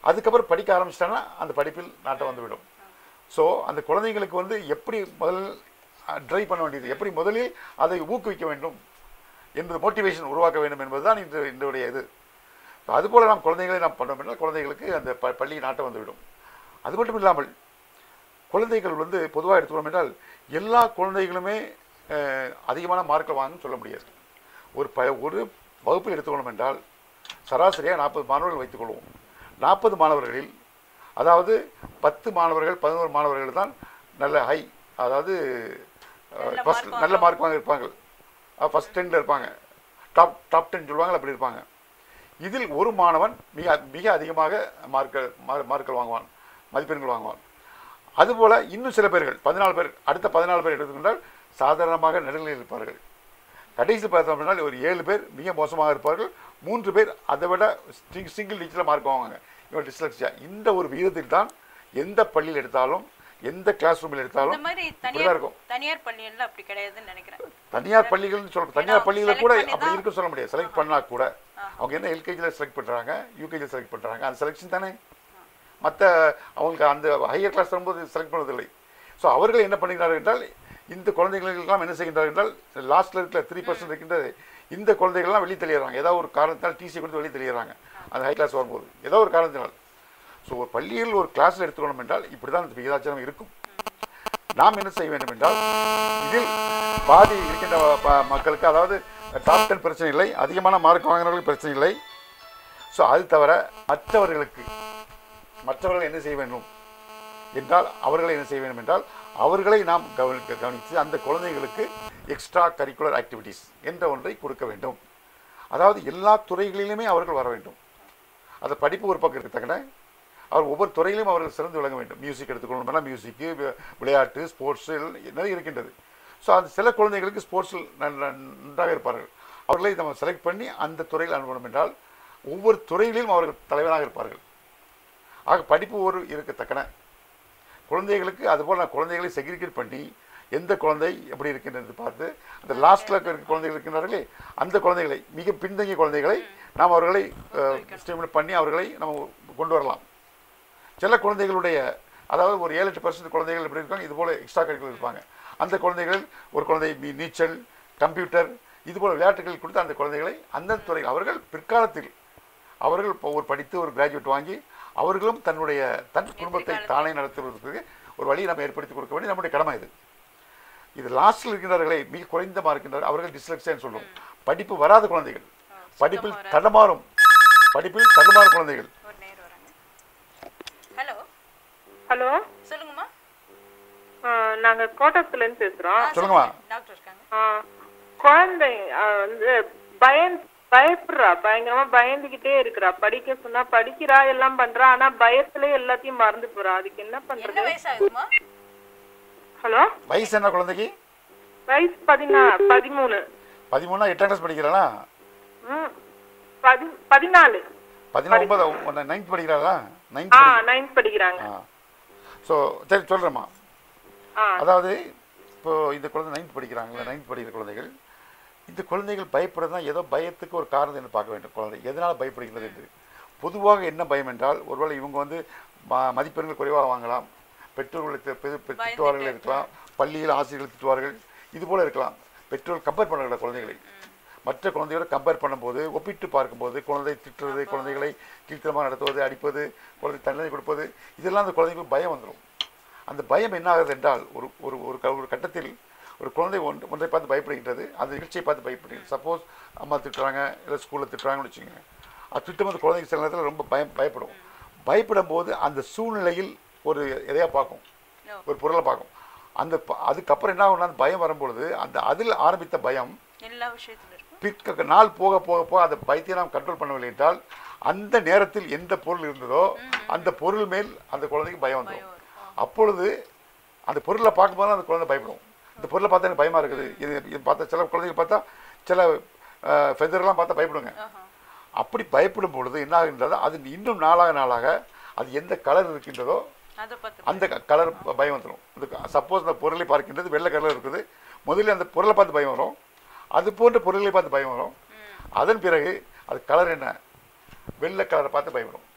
அதுக்கப்புறம் படிக்க ஆரம்பிச்சிட்டாங்கன்னா அந்த படிப்பில் நாட்டம் வந்துவிடும் ஸோ அந்த குழந்தைங்களுக்கு வந்து எப்படி முதல் ட்ரைவ் பண்ண வேண்டியது எப்படி முதலில் அதை ஊக்குவிக்க வேண்டும் என்பது மோட்டிவேஷன் உருவாக்க வேண்டும் என்பதுதான் இன்று இன்றைய இது அதுபோல் நாம் குழந்தைகளை நாம் பண்ணோம் என்றால் குழந்தைகளுக்கு அந்த ப பள்ளி நாட்டம் வந்துவிடும் அது மட்டும் இல்லாமல் குழந்தைகள் வந்து பொதுவாக எடுத்துக்கணும் என்றால் எல்லா குழந்தைகளுமே அஹ், அதிகமான மார்க்கை வாங்கன்னு சொல்ல முடியாது ஒரு ப ஒரு வகுப்பில் எடுத்துக்கணும் என்றால் சராசரியாக நாற்பது மாணவர்கள் வைத்துக்கொள்வோம் நாற்பது மாணவர்களில் அதாவது பத்து மாணவர்கள் பதினோரு மாணவர்கள் தான் நல்ல ஹை அதாவது நல்ல ஃபஸ்ட் mark நல்ல மார்க் வாங்க இருப்பாங்க ஃபஸ்ட் டென்னில் இருப்பாங்க டாப் டாப் டென் சொல்லுவாங்க அப்படி இருப்பாங்க இதில் ஒரு மாணவன் மிக மிக அதிகமாக மார்க்கள் மார்க்கள் வாங்குவான் மதிப்பெண்கள் வாங்குவான் அதுபோல் இன்னும் சில பேர்கள் பதினாலு பேர் அடுத்த பதினாலு பேர் எடுத்துக்கொண்டால் சாதாரணமாக நடுநிலையில் இருப்பார்கள் கடைசி பார்த்தோம் அப்படின்னா ஒரு ஏழு பேர் மிக மோசமாக இருப்பார்கள் மூன்று பேர் அதை விட சிங்கிள் டிஜிட்டில் மார்க் வாங்குவாங்க இவன் டிஸ்லக்ஸியா இந்த ஒரு விகிதத்தில் தான் எந்த பள்ளியில் எடுத்தாலும் எந்த கிளாஸ் ரூமில் எடுத்தாலும் இந்த மாதிரி இப்படிதான் தனியார் இருக்கும் தனியார் பள்ளிகள்ல அப்படி கிடையாதுன்னு நினைக்கிறேன் தனியார் பள்ளிகள்னு சொல்ல தனியார் ஏன்னா பள்ளிகளை select கூட பண்ணி அப்படி தான் இருக்க சொல்ல முடியாது செலக்ட் பண்ணா கூட அவங்க என்ன எல்கேஜியில் செலக்ட் பண்ணுறாங்க யூகேஜியில் செலக்ட் பண்ணுறாங்க அந்த செலெக்ஷன் தானே மற்ற அவங்களுக்கு அந்த ஹையர் கிளாஸ் வரும்போது செலக்ட் பண்ணுவதில்லை ஸோ அவர்கள் என்ன பண்ணுகிறார்கள் என்றால் இந்த குழந்தைகளுக்கெல்லாம் என்ன செய்கின்றார்கள் என்றால் லாஸ்ட்டில் இருக்கிற த்ரீ பர்சன்ட் இருக்கின்றது இந்த குழந்தைகள்லாம் வெளியே தெளிகிறாங்க ஏதாவது ஒரு காரணத்தினால் டிசி கொடுத்து வெளியே தெளிகிறாங்க அந்த ஹை கிளாஸ் வரும்போது ஏதோ ஒரு காரணத்தினால் ஸோ ஒரு பள்ளியில் ஒரு கிளாஸில் எடுத்துக்கணும் என்றால் இப்படி தான் இந்த விகிதாச்சாரம் இருக்கும் நாம் என்ன செய்ய வேண்டும் என்றால் இதில் பாதி இருக்கின்ற ப- மக்களுக்கு அதாவது டாப் டென் பிரச்சனை இல்லை அதிகமான மார்க் வாங்கினவர்களுக்கு பிரச்சனை இல்லை ஸோ அது தவிர மற்றவர்களுக்கு மற்றவர்கள் என்ன செய்ய வேண்டும் என்றால் அவர்களை என்ன செய்ய வேண்டும் என்றால் அவர்களை நாம் கவனிக்க கவனித்து அந்த குழந்தைகளுக்கு எக்ஸ்ட்ரா கரிக்குலர் ஆக்டிவிட்டீஸ் என்ற ஒன்றை கொடுக்க வேண்டும் அதாவது எல்லா துறைகளிலுமே அவர்கள் வர வேண்டும் அது படிப்பு ஒரு பக்கம் இருக்கத்தக்கன அவர் ஒவ்வொரு துறையிலும் அவர்கள் சிறந்து விளங்க வேண்டும் மியூசிக் எடுத்துக்கணும்னா மியூசிக்கு விளையாட்டு ஸ்போர்ட்ஸ் நிறைய இருக்கின்றது ஸோ அது சில குழந்தைகளுக்கு ஸ்போர்ட்ஸில் நன்றாக இருப்பார்கள் அவர்களை நம்ம செலக்ட் பண்ணி அந்த துறையில் அனுப்பணும் என்றால் ஒவ்வொரு துறையிலும் அவர்கள் தலைவராக இருப்பார்கள் ஆக படிப்பு ஒரு இருக்கத்தக்கன குழந்தைகளுக்கு அதுபோல் நான் குழந்தைகளை செக்ரிகேட் பண்ணி எந்த குழந்தை எப்படி இருக்கின்றது பார்த்து அந்த லாஸ்ட்டில் இருக்க குழந்தைகள் இருக்கின்றார்களே அந்த குழந்தைகளை மிக பின்தங்கிய குழந்தைகளை நாம் அவர்களை ஸ்டிமுலேட் பண்ணி அவர்களை நம்ம கொண்டு வரலாம் சில குழந்தைகளுடைய அதாவது ஒரு ஏழு எட்டு பர்சன்ட் குழந்தைகள் எப்படி இருக்காங்க இது போல எக்ஸ்ட்ரா கரிக்குலர் இருப்பாங்க அந்த குழந்தைகள் ஒரு குழந்தை மீ- நீச்சல் கம்ப்யூட்டர் இது போல விளையாட்டுகள் கொடுத்து அந்த குழந்தைகளை அந்த துறையில் அவர்கள் பிற்காலத்தில் அவர்கள் இப்போ ஒரு படித்து ஒரு கிராஜுவேட் வாங்கி அவர்களும் தன்னுடைய தன் குடும்பத்தை தானே நடத்துவதற்கு ஒரு வழியை நம்ம ஏற்படுத்தி கொடுக்க வேண்டிய நம்முடைய கடமை இது இது லாஸ்டில் இருக்கின்றவர்களை மிக குறைந்த மார்க்கின்றனர் அவர்கள் டிஸ்லெக்ஷன் சொல்லுவோம் படிப்பு வராத குழந்தைகள் படிப்பில் தடுமாறும் படிப்பில் தடுமாறும் குழந்தைகள் ஒரு நேரம் வராங்க ஹலோ ஹலோ சொல்லுங்கம்மா நாங்க கோட்டத்துலேருந்து பேசுறோம் ஆ, சொல்லுங்கம்மா. டாக்டர் இருக்காங்க ஆ, குழந்தை ஆ, வந்து பயன் பயப்படுறா பயங்கரமா பயந்துகிட்டே இருக்கிறா படிக்க சொன்னா படிக்கிறா எல்லாம் பண்றா ஆனா பயத்துல எல்லாத்தையும் மறந்து போறா அதுக்கு என்ன என்ன பண்றது வயசாகுதுமா ஹலோ வயசு என்ன குழந்தைக்கு வயசு பதினா பதிமூணு பதிமூணா எட்டாம் கிளாஸ் படிக்கிறாளா ம் பதி பதினாலு பதினொன்பது நைன்த் படிக்கிறாளா நைன்த் ஆ நைன்த் படிக்கிறாங்க ஆ ஸோ சரி சொல்கிறேம்மா ஆ அதாவது இப்போ இந்த குழந்தை நைன்த் படிக்கிறாங்கல்ல நைன்த் படிக்கிற குழந்தைகள் இந்த குழந்தைகள் பயப்படுறதுனா ஏதோ பயத்துக்கு ஒரு காரணம் என்று பார்க்க வேண்டும் குழந்தை எதனால் பயப்படுகிறது என்று பொதுவாக என்ன பயம் என்றால் ஒருவேளை இவங்க வந்து ம- மதிப்பெண்கள் குறைவாக வாங்கலாம் பெற்றோர்களை தி- பெ- பெ- திட்டுவார்கள் இருக்கலாம் பள்ளியில் ஆசிரியர்கள் திட்டுவார்கள் இது போல இருக்கலாம் பெற்றோர் கம்பேர் பண்ணுற குழந்தைகளை மற்ற குழந்தையோட கம்பேர் பண்ணும்போது ஒப்பிட்டு பார்க்கும்போது குழந்தை திட்டுறது குழந்தைகளை கீழ்த்தனமாக நடத்துவது அடிப்பது குழந்தை தண்டனை கொடுப்பது இதெல்லாம் அந்த குழந்தைங்களுக்கு பயம் வந்துடும் அந்த பயம் என்ன ஆகுது என்றால் ஒரு ஒரு ஒரு க- ஒரு கட்டத்தில் ஒரு குழந்தை ஒன்று ஒன்றை பார்த்து பயப்படுகின்றது அந்த நிகழ்ச்சியை பார்த்து பயப்படுகிறது சப்போஸ் அம்மா திட்டுறாங்க இல்லை ஸ்கூலில் திட்டுறாங்கன்னு வச்சுக்கோங்க அது திட்டும்போது குழந்தைங்க சில நேரத்தில் ரொம்ப பயம் பயப்படும் பயப்படும் போது அந்த சூழ்நிலையில் ஒரு எதையா பார்க்கும் ஓ. ஒரு பொருளை பார்க்கும் அந்த ப- அதுக்கப்புறம் என்ன ஆகும்னா அந்த பயம் வரும்பொழுது அந்த அதில் ஆரம்பித்த பயம் எல்லா விஷயத்திலும் இருக்கும் பிற்க நாள் போக போக போக அந்த பயத்தை நாம் கண்ட்ரோல் பண்ணவில்லை என்றால் அந்த நேரத்தில் எந்த பொருள் இருந்ததோ அந்த பொருள் மேல் அந்த குழந்தைக்கு பயம் வந்துடும் அப்பொழுது அந்த பொருளை பார்க்கும்போது அந்த குழந்தை பயப்படும் இந்த பொருளை பார்த்தா எனக்கு பயமா இருக்குது இது இது பார்த்தா சில குழந்தைங்க பார்த்தா சில ஃபெதர்லாம் பார்த்தா பயப்படுங்க ஆஹா. அப்படி பயப்படும் பொழுது என்ன ஆகின்றதோ அது இன்னும் நாளாக நாளாக அது எந்த கலர் இருக்கின்றதோ அதை பார்த்து அந்த கலர் பயம் வந்துடும் இந்த சப்போஸ் அந்த பொருளை பார்க்கின்றது வெள்ளை கலர் இருக்குது முதல்ல அந்த பொருளை பார்த்து பயம் வரும் அது போன்ற பொருளை பார்த்து பயம் வரும் அதன் பிறகு அது கலர் என்ன வெள்ளை கலரை பார்த்து பயம் வரும்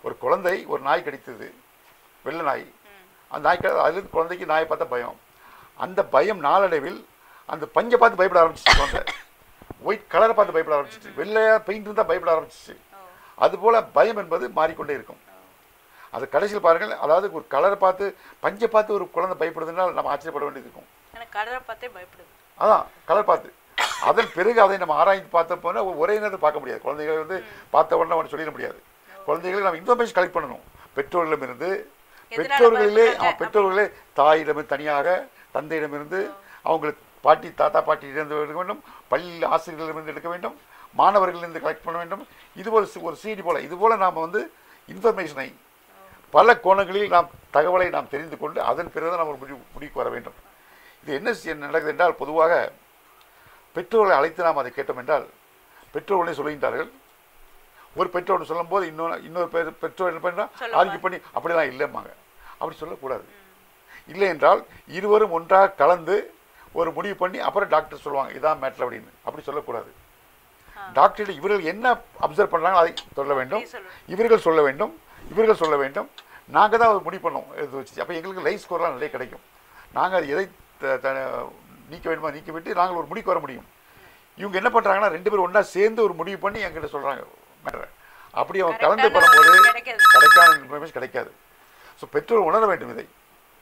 ஒரு குழந்தை ஒரு நாய் கடித்தது வெள்ளை நாய் அந்த நாய்க்கு அதுலேருந்து குழந்தைக்கு நாயை பார்த்தா பயம் அந்த பயம் நாளடைவில் அந்த பஞ்சை பார்த்து பயப்பட ஆரம்பிச்சிச்சு குழந்தை ஒயிட் கலரை பார்த்து பயப்பட ஆரம்பிச்சிச்சு வெள்ளையா பெயிண்ட் இருந்தால் பயப்பட ஆரம்பிச்சிச்சு அதுபோல பயம் என்பது மாறிக்கொண்டே இருக்கும் அது கடைசியில் பாருங்கள் அதாவது ஒரு கலரை பார்த்து பஞ்சை பார்த்து ஒரு குழந்தை பயப்படுதுனால் நம்ம ஆச்சரியப்பட வேண்டியது இருக்கும் எனக்கு கடலை பார்த்தே பயப்படுது அதான் கலர் பார்த்து அதன் பிறகு அதை நம்ம ஆராய்ந்து பார்த்த போனா ஒரே நேரத்தில் பார்க்க முடியாது குழந்தைகளை வந்து பார்த்த உடனே அவனை சொல்லிட முடியாது குழந்தைகளை நம்ம இன்ஃபர்மேஷன் கலெக்ட் பண்ணணும் பெற்றோர்களிடமிருந்து பெற்றோர்களிலே பயப்படுறாங்க ஆ, பெற்றோர்களே தாயிடம் தனியாக தந்தையிடமிருந்து அவங்களுக்கு பாட்டி தாத்தா பாட்டியிலிருந்து எடுக்க வேண்டும் பள்ளி ஆசிரியர்களிடமிருந்து எடுக்க வேண்டும் மாணவர்களிலிருந்து கலெக்ட் பண்ண வேண்டும் இது ஒரு சி- ஒரு சீடி போல இது போல நாம் வந்து இன்ஃபர்மேஷனை பல கோணங்களில் நாம் தகவலை நாம் தெரிந்து கொண்டு அதன் பிறகு நாம் ஒரு முடிவு முடிவுக்கு வர வேண்டும் இது என்ன செய்ய- நடக்குது என்றால் பொதுவாக பெற்றோர்களை அழைத்து நாம் அதை கேட்டோம் என்றால் பெற்றோர்களே சொல்லுகின்றார்கள் ஒரு பெற்றோர் சொல்லும்போது இன்னொரு இன்னொரு பேர் பெற்றோர் என்ன பண்ணா சொல்லுவாங்க. ஆர்கியூ பண்ணி அப்படிலாம் இல்லைம்பாங்க அப்படி சொல்லக்கூடாது இல்லை என்றால் இருவரும் ஒன்றாக கலந்து ஒரு முடிவு பண்ணி அப்புறம் டாக்டர் சொல்லுவாங்க இதான் மேட்டர் அப்படின்னு அப்படி சொல்லக்கூடாது டாக்டர் இவர்கள் என்ன அப்சர்வ் பண்ணாங்க அதை சொல்ல வேண்டும் அப்படி சொல்லணும். இவர்கள் சொல்ல வேண்டும் இவர்கள் சொல்ல வேண்டும் நாங்கள் தான் ஒரு முடிவு பண்ணோம் இது வச்சு அப்போ எங்களுக்கு லைஃப் ஸ்கோர்லாம் நிறைய கிடைக்கும் நாங்கள் அது எதை த- த- நீக்க வேண்டுமா நீக்கி விட்டு நாங்கள் ஒரு முடிவுக்கு வர முடியும் இவங்க என்ன பண்ணுறாங்கன்னா ரெண்டு பேரும் ஒன்றா சேர்ந்து ஒரு முடிவு பண்ணி என்கிட்ட சொல்கிறாங்க மேட்டரை அப்படி அவங்க கலந்து Correct-ஆன பண்ணும்போது ஒரு கிடைக்காது. கிடைக்காத இன்ஃபர்மேஷன் கிடைக்காது ஸோ பெற்றோர் உணர வேண்டும் இதை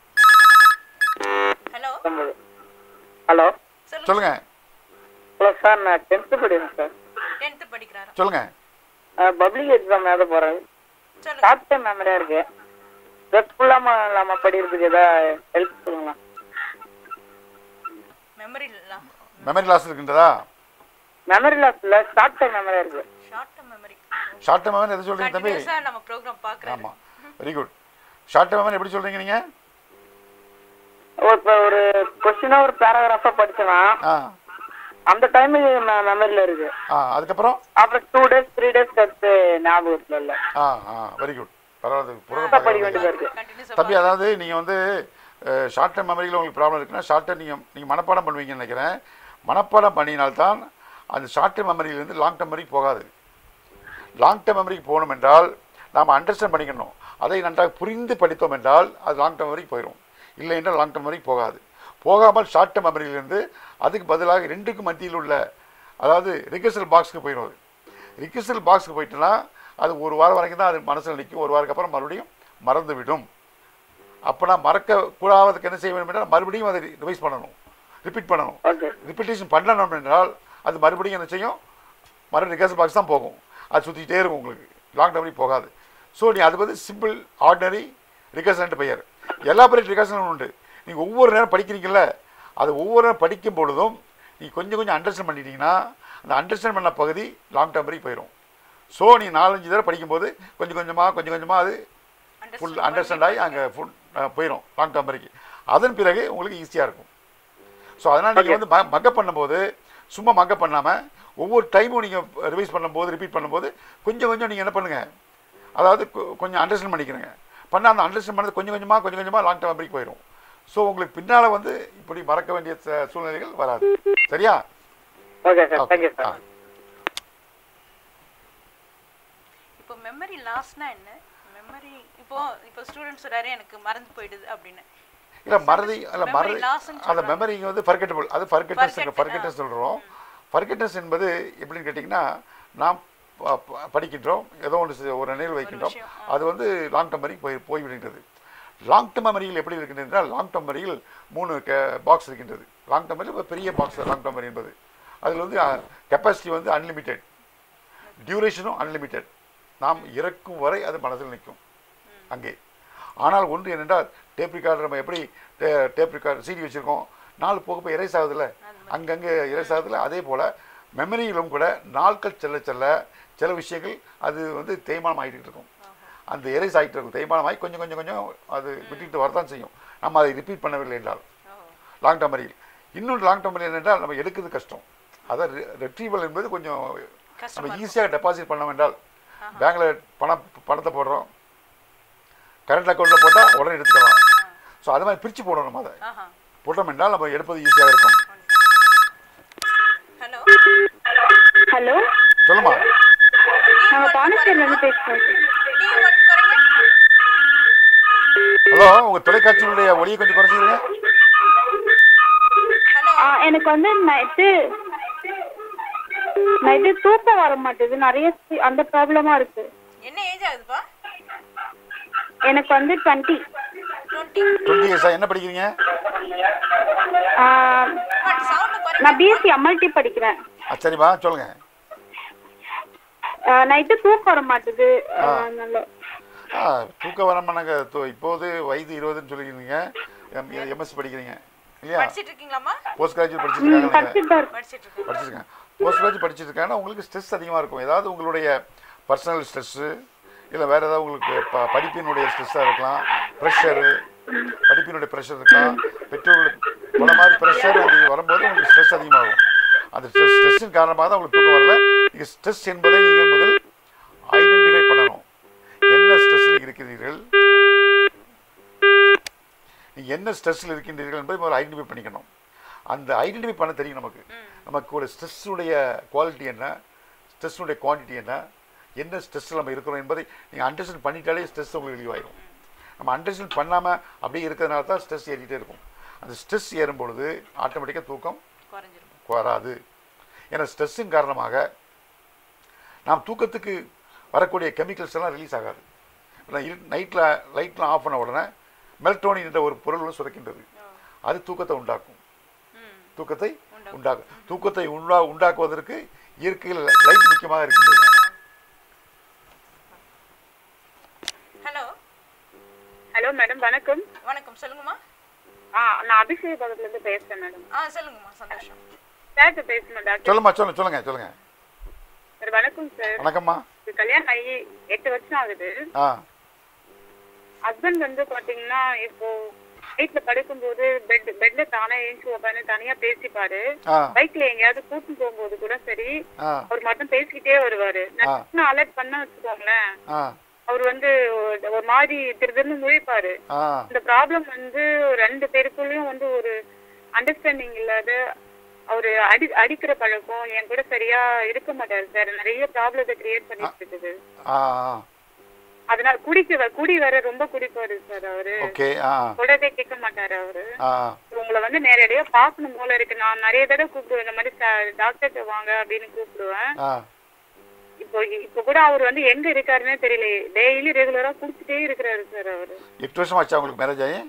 ஹலோ ஹலோ சொல்லுங்க சொல்லுங்க ஹலோ சார் நான் டென்த்து படிக்கிறேன் சார் டென்த்து படிக்கிறாரா சொல்லுங்க பப்ளிக் எக்ஸாம் எழுத போகிறேன் சொல்லுங்க ஷார்ட் டைம் மெமரியா இருக்கு ஸ்ட்ரெஸ் ஃபுல்லாம இல்லாம படிக்கிறதுக்கு ஏதாவது ஹெல்ப் சொல்லுங்களா மெமரி இல்ல மெமரி லாஸ் இருக்கின்றதா மெமரி லாஸ் இல்ல ஷார்ட் டைம் மெமரியா இருக்கு short term memory short term memory எது சொல்றீங்க தம்பி கண்டினியூஸா நம்ம ப்ரோக்ராம் பார்க்கறாரு ஆமாம் very good short term memory எப்படி சொல்றீங்க நீங்கள் ஒரு இப்போ ஒரு கொஸ்டினா ஒரு பேராகிராஃபா படிச்சனா ஆ அந்த டைமுக்கு மெமரியில இருக்கு ஆ அதுக்கப்புறம் அப்புறம் டூ டேஸ் த்ரீ டேஸ் கழிச்சு ஞாபகத்துல இல்ல ஆ ஆ வெரி குட் பரவாயில்ல படிக்க புரியுது வேண்டியதா இருக்கு கண்டினியூஸா தம்பி அதாவது நீங்கள் வந்து ஷார்ட் டேர்ம் மெமரியில் உங்களுக்கு ப்ராப்ளம் இருக்குன்னா ஷார்ட் டேர்ம் நீங்கள் நீங்கள் மனப்பாடம் பண்ணுவீங்கன்னு நினைக்கிறேன் மனப்பாடம் பண்ணினால்தான் அந்த ஷார்ட் டேர்ம் மெமரியிலேருந்து லாங் டேர்ம் மெமரிக்கு போகாது லாங் டேர்ம் மெமரிக்கு போகணும் என்றால் நாம் அண்டர்ஸ்டாண்ட் பண்ணிக்கணும் அதை நன்றாக புரிந்து படித்தோம் என்றால் அது லாங் டேர்ம் மெமரிக்கு போயிடும் இல்லை என்றால் லாங் டேர்ம் மெமரிக்கு போகாது போகாமல் ஷார்ட் டேர்ம் மெமரியிலிருந்து அதுக்கு பதிலாக ரெண்டுக்கும் மத்தியில் உள்ள அதாவது ரிகர்சல் பாக்ஸ்க்கு போயிடும் அது ரிகர்சல் பாக்ஸ்க்கு போயிட்டுனா அது ஒரு வாரம் வரைக்கும் தான் அது மனசில் நிற்கும் ஒரு வாரத்துக்கு அப்புறம் மறுபடியும் மறந்து விடும் அப்போ நான் மறக்க கூடாததுக்கு என்ன செய்ய வேண்டும் என்றால் மறுபடியும் அதை ரிவைஸ் பண்ணணும் ரிப்பீட் பண்ணணும் ஓகே ரிப்பீட்டேஷன் பண்ணணும் என்றால் அது மறுபடியும் என்ன செய்யும் மறுபடியும் ரிகர்சல் பாக்ஸ் தான் போகும் அது சுற்றிக்கிட்டே இருக்கும் உங்களுக்கு லாங் டேர்ம்லி போகாது ஸோ நீ அது வந்து சிம்பிள் ஆர்டினரி ரிகர்சல் பெயர் எலாபரேட் ரிகர்சல் உண்டு நீங்கள் ஒவ்வொரு நேரம் படிக்கிறீங்கல்ல அது ஒவ்வொரு நேரம் படிக்கும் பொழுதும் நீ கொஞ்சம் கொஞ்சம் அண்டர்ஸ்டாண்ட் பண்ணிட்டீங்கன்னா அந்த அண்டர்ஸ்டாண்ட் பண்ண பகுதி லாங் டேர்ம் வரைக்கும் போயிடும் ஸோ நீ நாலஞ்சு தடவை படிக்கும்போது கொஞ்சம் கொஞ்சமாக கொஞ்சம் கொஞ்சமாக அது ஃபுல் அண்டர்ஸ்டாண்ட் ஆகி அங்கே ஃபுல் போயிடும் லாங் டேர்ம் வரைக்கும் அதன் பிறகு உங்களுக்கு ஈஸியாக இருக்கும் ஸோ அதனால் நீங்கள் வந்து ம மக்கப் பண்ணும்போது சும்மா மக்கப் பண்ணாமல் ஒவ்வொரு டைமும் நீங்கள் ரிவைஸ் பண்ணும்போது ரிப்பீட் பண்ணும்போது கொஞ்சம் கொஞ்சம் நீங்கள் என்ன பண்ணுங்கள் அதாவது கொ- கொஞ்சம் அண்டர்ஸ்டாண்ட் பண்ணிக்கிறங்க பண்ண அந்த அண்டர்ஸ்டாண்ட் பண்ணது கொஞ்சம் கொஞ்சமாக கொஞ்சம் கொஞ்சமாக லாங் டேர்ம் வரைக்கும் போயிடும் ஸோ உங்களுக்கு பின்னால் வந்து இப்படி மறக்க வேண்டிய ச- சூழ்நிலைகள் வராது சரியா ஓகே சார் Okay. தேங்க்யூ ஆ. சார் இப்போ மெமரி லாஸ்னா என்ன மெமரி இப்போ இப்போ ஸ்டூடெண்ட்ஸ் சொல்றாரு எனக்கு மறந்து போயிடுது அப்படின்னு இல்லை மறதி அல்ல Memory மறதி loss ன்னு அந்த சொல்றாங்க. மெமரிங்க வந்து ஃபர்கெட்டபிள் அது ஃபர்கெட்டஸ் Forget- ஃபர்கெட்டஸ் சொல்கிறோம் ஃபர்கெட்டஸ் என்பது எப்படின்னு கேட்டிங்கன்னா நாம் ப- ப- படிக்கின்றோம் ஏதோ ஒன்று ஒரு நினைவில் வைக்கின்றோம் விஷயம், அது வந்து லாங் டேர்ம் வரைக்கும் போய் போய்விடுகின்றது லாங் டேர்ம் மெமரியில் எப்படி இருக்கின்றது என்றால் லாங் டேர்ம் மெமரியில் மூணு பாக்ஸ் இருக்கின்றது லாங் டேர்ம் மெமரி பெரிய பாக்ஸ் லாங் டேர்ம் மெமரி என்பது அதில் வந்து கெப்பாசிட்டி வந்து அன்லிமிட்டெட் டியூரேஷனும் அன்லிமிட்டெட் நாம் இறக்கும் வரை அது மனதில் நிற்கும் அங்கே ஆனால் ஒன்று என்னென்றால் டேப் ரெக்கார்டர் நம்ம எப்படி டேப் ரெக்கார்டர் சிடி வச்சுருக்கோம் நாள் போக போய் எரேஸ் ஆகுதுல்ல அங்கங்கே எரேஸ் ஆகுதுல்ல அதே போல் மெமரியிலும் கூட நாட்கள் செல்ல செல்ல சில விஷயங்கள் அது வந்து தேய்மானம் ஆகிட்டு இருக்கும் அந்த எரேஸ் ஆகிட்டு இருக்கும் தேய்மானம் ஆகி கொஞ்சம் கொஞ்சம் கொஞ்சம் அது விட்டுட்டு வரதான் செய்யும் நம்ம அதை ரிப்பீட் பண்ணவில்லை என்றால் ஓ லாங் டேர்ம் மெமரியில் இன்னொன்று லாங் டேர்ம் மெமரி என்னென்றால் நம்ம எடுக்கிறது கஷ்டம் அதான் ரெட்ரீவல் என்பது கொஞ்சம் கஷ்டமா நம்ம ஈஸியாக டெபாசிட் பண்ணோம் என்றால் பேங்க்கில் பணம் பணத்தை போடுறோம் கரண்ட் அக்கௌண்ட்டில் போட்டால் உடனே எடுத்துக்கலாம் ஸோ அது மாதிரி பிரித்து போடணும் நம்ம அதை ஆஹா போட்டோம் என்றால் நம்ம எடுப்பது ஈஸியாக இருக்கும் ஹலோ ஹலோ சொல்லுமா நாங்க பாண்டிச்சேரில இருந்து பேசுறோம் டி ஒன் ஹலோ உங்கள் தொலைக்காட்சியினுடைய ஒளியை கொஞ்சம் குறைச்சிக்கிறீங்க ஹலோ ஆ, எனக்கு வந்து நைட்டு நைட்டு தூக்கம் வர மாட்டேது நிறைய சி- அந்த ப்ராப்ளமா இருக்கு என்ன ஏஜ் ஆகுதுப்பா எனக்கு வந்து டுவெண்ட்டி டுவெண்ட்டி டுவெண்ட்டி இயர்ஸா என்ன படிக்கிறீங்க சவுண்ட் குறை நான் பிஎஸ்சி எம்எல்டி படிக்கிறேன் ஆ சரிம்மா சொல்லுங்கள் நைட்டு தூக்கம் வர மாட்டேது நல்ல ஆ தூக்கம் வரமானாங்க இப்போது வயது இருபதுன்னு சொல்லிக்கிறீங்க எம்எஸ்சி படிக்கிறீங்க இல்லையா படிச்சிட்டு இருக்கீங்களாம்மா போஸ்ட் கிராஜுவேட் படிச்சிருக்காங்க படிச்சுட்டு தான் இருக்கேன். படிச்சிட்டு இருக்கேன் படிச்சிருக்கேன் போஸ்ட் கிராஜுவேட் படிச்சிட்டு இருக்காங்கன்னா உங்களுக்கு ஸ்ட்ரெஸ் அதிகமாக இருக்கும் ஏதாவது உங்களுடைய பர்சனல் ஸ்ட்ரெஸ்ஸு இல்லை வேறு ஏதாவது உங்களுக்கு ப படிப்பினுடைய ஸ்ட்ரெஸ்ஸாக இருக்கலாம் ப்ரெஷரு படிப்பினுடைய ப்ரெஷர் இருக்கலாம் பெற்றோர்கள் பல மாதிரி ப்ரெஷர் அது வரும்போது உங்களுக்கு ஸ்ட்ரெஸ் அதிகமாகும் அந்த ஸ்ட்ரெஸ் ஸ்ட்ரெஸ்ஸின் காரணமாக தான் உங்களுக்கு தூக்கம் வரல நீங்கள் ஸ்ட்ரெஸ் என்பதை நீங்கள் முதல் ஐடென்டிஃபை பண்ணணும் என்ன ஸ்ட்ரெஸ்ஸில் இருக்கிறீர்கள் நீங்கள் என்ன ஸ்ட்ரெஸ்ஸில் இருக்கின்றீர்கள் என்பதை முதல்ல ஐடென்டிஃபை பண்ணிக்கணும் அந்த ஐடென்டிஃபை பண்ண தெரியும் நமக்கு நமக்கு ஒரு ஸ்ட்ரெஸ்ஸுடைய குவாலிட்டி என்ன ஸ்ட்ரெஸ்ஸுடைய குவான்டிட்டி என்ன என்ன ஸ்ட்ரெஸ்ஸில் நம்ம இருக்கிறோம் என்பதை நீங்கள் அண்டர்ஸ்டாண்ட் பண்ணிட்டாலே ஸ்ட்ரெஸ் உங்களுக்கு ரிலீவ் ஆயிடும் நம்ம அண்டர்ஸ்டாண்ட் பண்ணாமல் அப்படியே இருக்கிறதுனால தான் ஸ்ட்ரெஸ் ஏறிட்டே இருக்கும் அந்த ஸ்ட்ரெஸ் ஏறும் பொழுது ஆட்டோமேட்டிக்காக தூக்கம் குறைஞ்சிரும் வராது ஏன்னா ஸ்ட்ரெஸ்ஸின் காரணமாக நாம் தூக்கத்துக்கு வரக்கூடிய கெமிக்கல்ஸ் எல்லாம் ரிலீஸ் ஆகாது நைட்டில் லைட்லாம் ஆஃப் பண்ண உடனே மெல்டோனின் என்ற ஒரு பொருள் வந்து சுரக்கின்றது அது தூக்கத்தை உண்டாக்கும் ம் தூக்கத்தை உண்டாக்கும் தூக்கத்தை உண்டா உண்டாக்குவதற்கு இயற்கையில் லைட் முக்கியமாக இருக்கின்றது ஹலோ ஹலோ மேடம் வணக்கம் வணக்கம் சொல்லுங்கம்மா ஆ நான் அபிஷேக் பக்கத்துல இருந்து பேசுறேன் மேடம் ஆ சொல்லுங்கம்மா சந்தோஷம் சார்ட்ட பேசணும் டாக்டர் சொல்லுமா சொல்லுங்க சொல்லுங்க சொல்லுங்க சார் வணக்கம் சார் வணக்கம்மா எனக்கு கல்யாணம் ஆகி எட்டு வருஷம் ஆகுது ஆ ஹஸ்பண்ட் வந்து பாத்தீங்கன்னா இப்போ நைட்ல படுக்கும்போது பெட் பெட்ல தானே ஏஞ்சி உட்காந்து தனியா பேசிப்பாரு ஆ பைக்ல எங்கேயாவது கூட்டு போகும்போது கூட சரி ஆ அவர் மட்டும் பேசிக்கிட்டே வருவாரு நான் அலர்ட் பண்ண வச்சுக்கோங்களேன் ஆ அவர் வந்து ஒரு- ஒரு மாதிரி திரு திருன்னு முழிப்பாரு ஆ இந்த ப்ராப்ளம் வந்து ரெண்டு பேருக்குள்ளயும் வந்து ஒரு அண்டர்ஸ்டாண்டிங் இல்லாத அவரு அடி அடிக்கிற பழக்கம் என் கூட சரியா இருக்க மாட்டாரு சார் நிறைய ப்ராப்ளத்தை கிரியேட் பண்ணிட்டு இருக்குது ஆ அதனால குடிக்க குடி வேற ரொம்ப குடிப்பாரு சார் அவரு ஓகே ஆ சொல்றதே கேட்க மாட்டாரு அவரு ஆ உங்களை வந்து நேரடியா பார்க்கணும் போல இருக்கு நான் நிறைய தடவை கூப்பிடுவேன் இந்த மாதிரி டாக்டர்கிட்ட வாங்க அப்படின்னு கூப்பிடுவேன் ஆ இப்போ இப்போ கூட அவர் வந்து எங்க இருக்காருன்னே தெரியல டெய்லி ரெகுலரா குடிச்சிட்டே இருக்கிறாரு சார் அவரு எட்டு வருஷம் ஆச்சா உங்களுக்கு மேரேஜ் ஆகி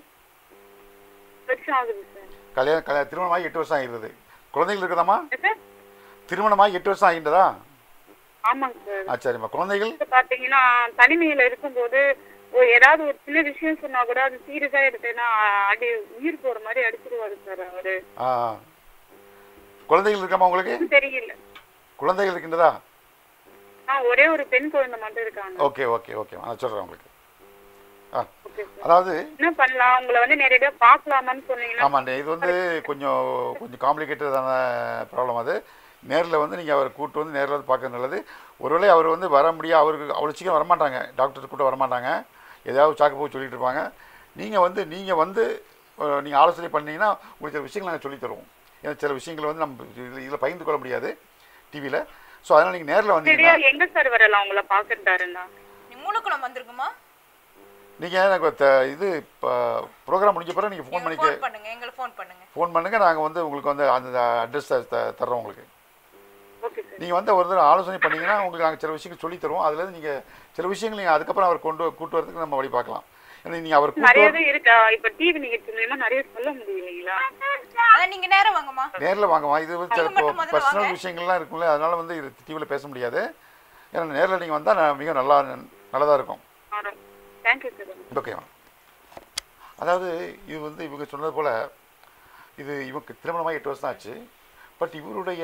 வருஷம் ஆகுது சார் கல்யாணம் கல்யாணம் திருமணமாகி எட்டு வருஷம் ஆகிடுது குழந்தைகள் இருக்குதாம்மா சார் திருமணமாகி எட்டு வருஷம் ஆகின்றதா ஆமாங்க சார் ஆ சரிம்மா குழந்தைகள் இப்ப பாத்தீங்கன்னா தனிமையில இருக்கும்போது ஒரு ஏதாவது ஒரு சின்ன விஷயம் சொன்னா கூட அது சீரியஸா எடுத்தேன்னா அடி உயிர் போற மாதிரி அடிச்சிருவாரு சார் அவரு ஆ குழந்தைகள் இருக்காமா உங்களுக்கு தெரியல குழந்தைகள் இருக்கின்றதா ஆ ஒரே ஒரு பெண் குழந்தை மட்டும் இருக்காங்க ஓகே ஓகே ஓகே நான் சொல்கிறேன் உங்களுக்கு ஆ ஓகே சார் அதாவது என்ன பண்ணலாம் உங்களை வந்து நேரடியா பார்க்கலாமான்னு சொன்னீங்கன்னா ஆமாண்டி இது வந்து கொஞ்சம் கொஞ்சம் காம்ப்ளிகேட்டடான ப்ராப்ளம் அது நேரில் வந்து நீங்கள் அவரை கூட்டு வந்து நேரில் வந்து பார்க்கறது நல்லது ஒருவேளை அவர் வந்து வர முடியாது அவருக்கு அவ்வளோ சீக்கிரம் வரமாட்டாங்க டாக்டர் கூட வரமாட்டாங்க ஏதாவது சாக்கு போய் சொல்லிட்டு இருப்பாங்க நீங்கள் வந்து நீங்கள் வந்து நீங்கள் ஆலோசனை பண்ணீங்கன்னா உங்களுக்கு சில விஷயங்கள் நாங்கள் சொல்லித் தருவோம் ஏன்னா சில விஷயங்கள் வந்து நம்ம இதில் இதில் பகிர்ந்து கொள்ள முடியாது டிவியில் ஸோ அதனால் நீங்கள் நேரில் சரியா வந்தீங்கன்னா எங்க சார் வரலாம் உங்களை பாக்குறதாருன்னா நீ மூலக்குளம் வந்திருக்குமா நீங்கள் எனக்கு த- இது இப்போ ப்ரோக்ராம் முடிஞ்ச பிறகு நீங்கள் ஃபோன் நீங்க பண்ணிக்க ஃபோன் பண்ணுங்க எங்களுக்கு ஃபோன் பண்ணுங்க ஃபோன் பண்ணுங்கள் நாங்கள் வந்து உங்களுக்கு வந்து அந்த அட்ரஸ் தர்றோம் உங்களுக்கு ஓகே சார் நீங்கள் வந்து ஒரு தடவை ஆலோசனை பண்ணீங்கன்னா உங்களுக்கு நாங்கள் சில விஷயங்கள் சொல்லித் தருவோம் அதுலேருந்து நீங்கள் சில விஷயங்கள் நீங்கள் அதுக்கப்புறம் அவர் கொண்டு கூட்டு வரதுக்கு நம்ம வழி பார்க்கலாம் ஏன்னா நீங்கள் அவர் கூட்டு வர நிறையவே இருக்கா இப்ப டிவி நிகழ்ச்சி மூலியமா நிறைய சொல்ல முடியலைங்களா அதான் நீங்க நேரம் வாங்கம்மா நேரில் வாங்கம்மா இது வந்து சில நீங்க மட்டும் முதல்ல பர்சனல் வாங்க. விஷயங்கள்லாம் இருக்கும்ல அதனால வந்து இது டிவியில் பேச முடியாது ஏன்னா நேரில் நீங்கள் வந்தால் மிக நல்லா நல்லதாக இருக்கும் தேங்க்யூ சார் ஓகேவா அதாவது இது வந்து இவங்க சொன்னது போல் இது இவங்க திருமணமாக எட்டு வருஷம் ஆச்சு பட் இவருடைய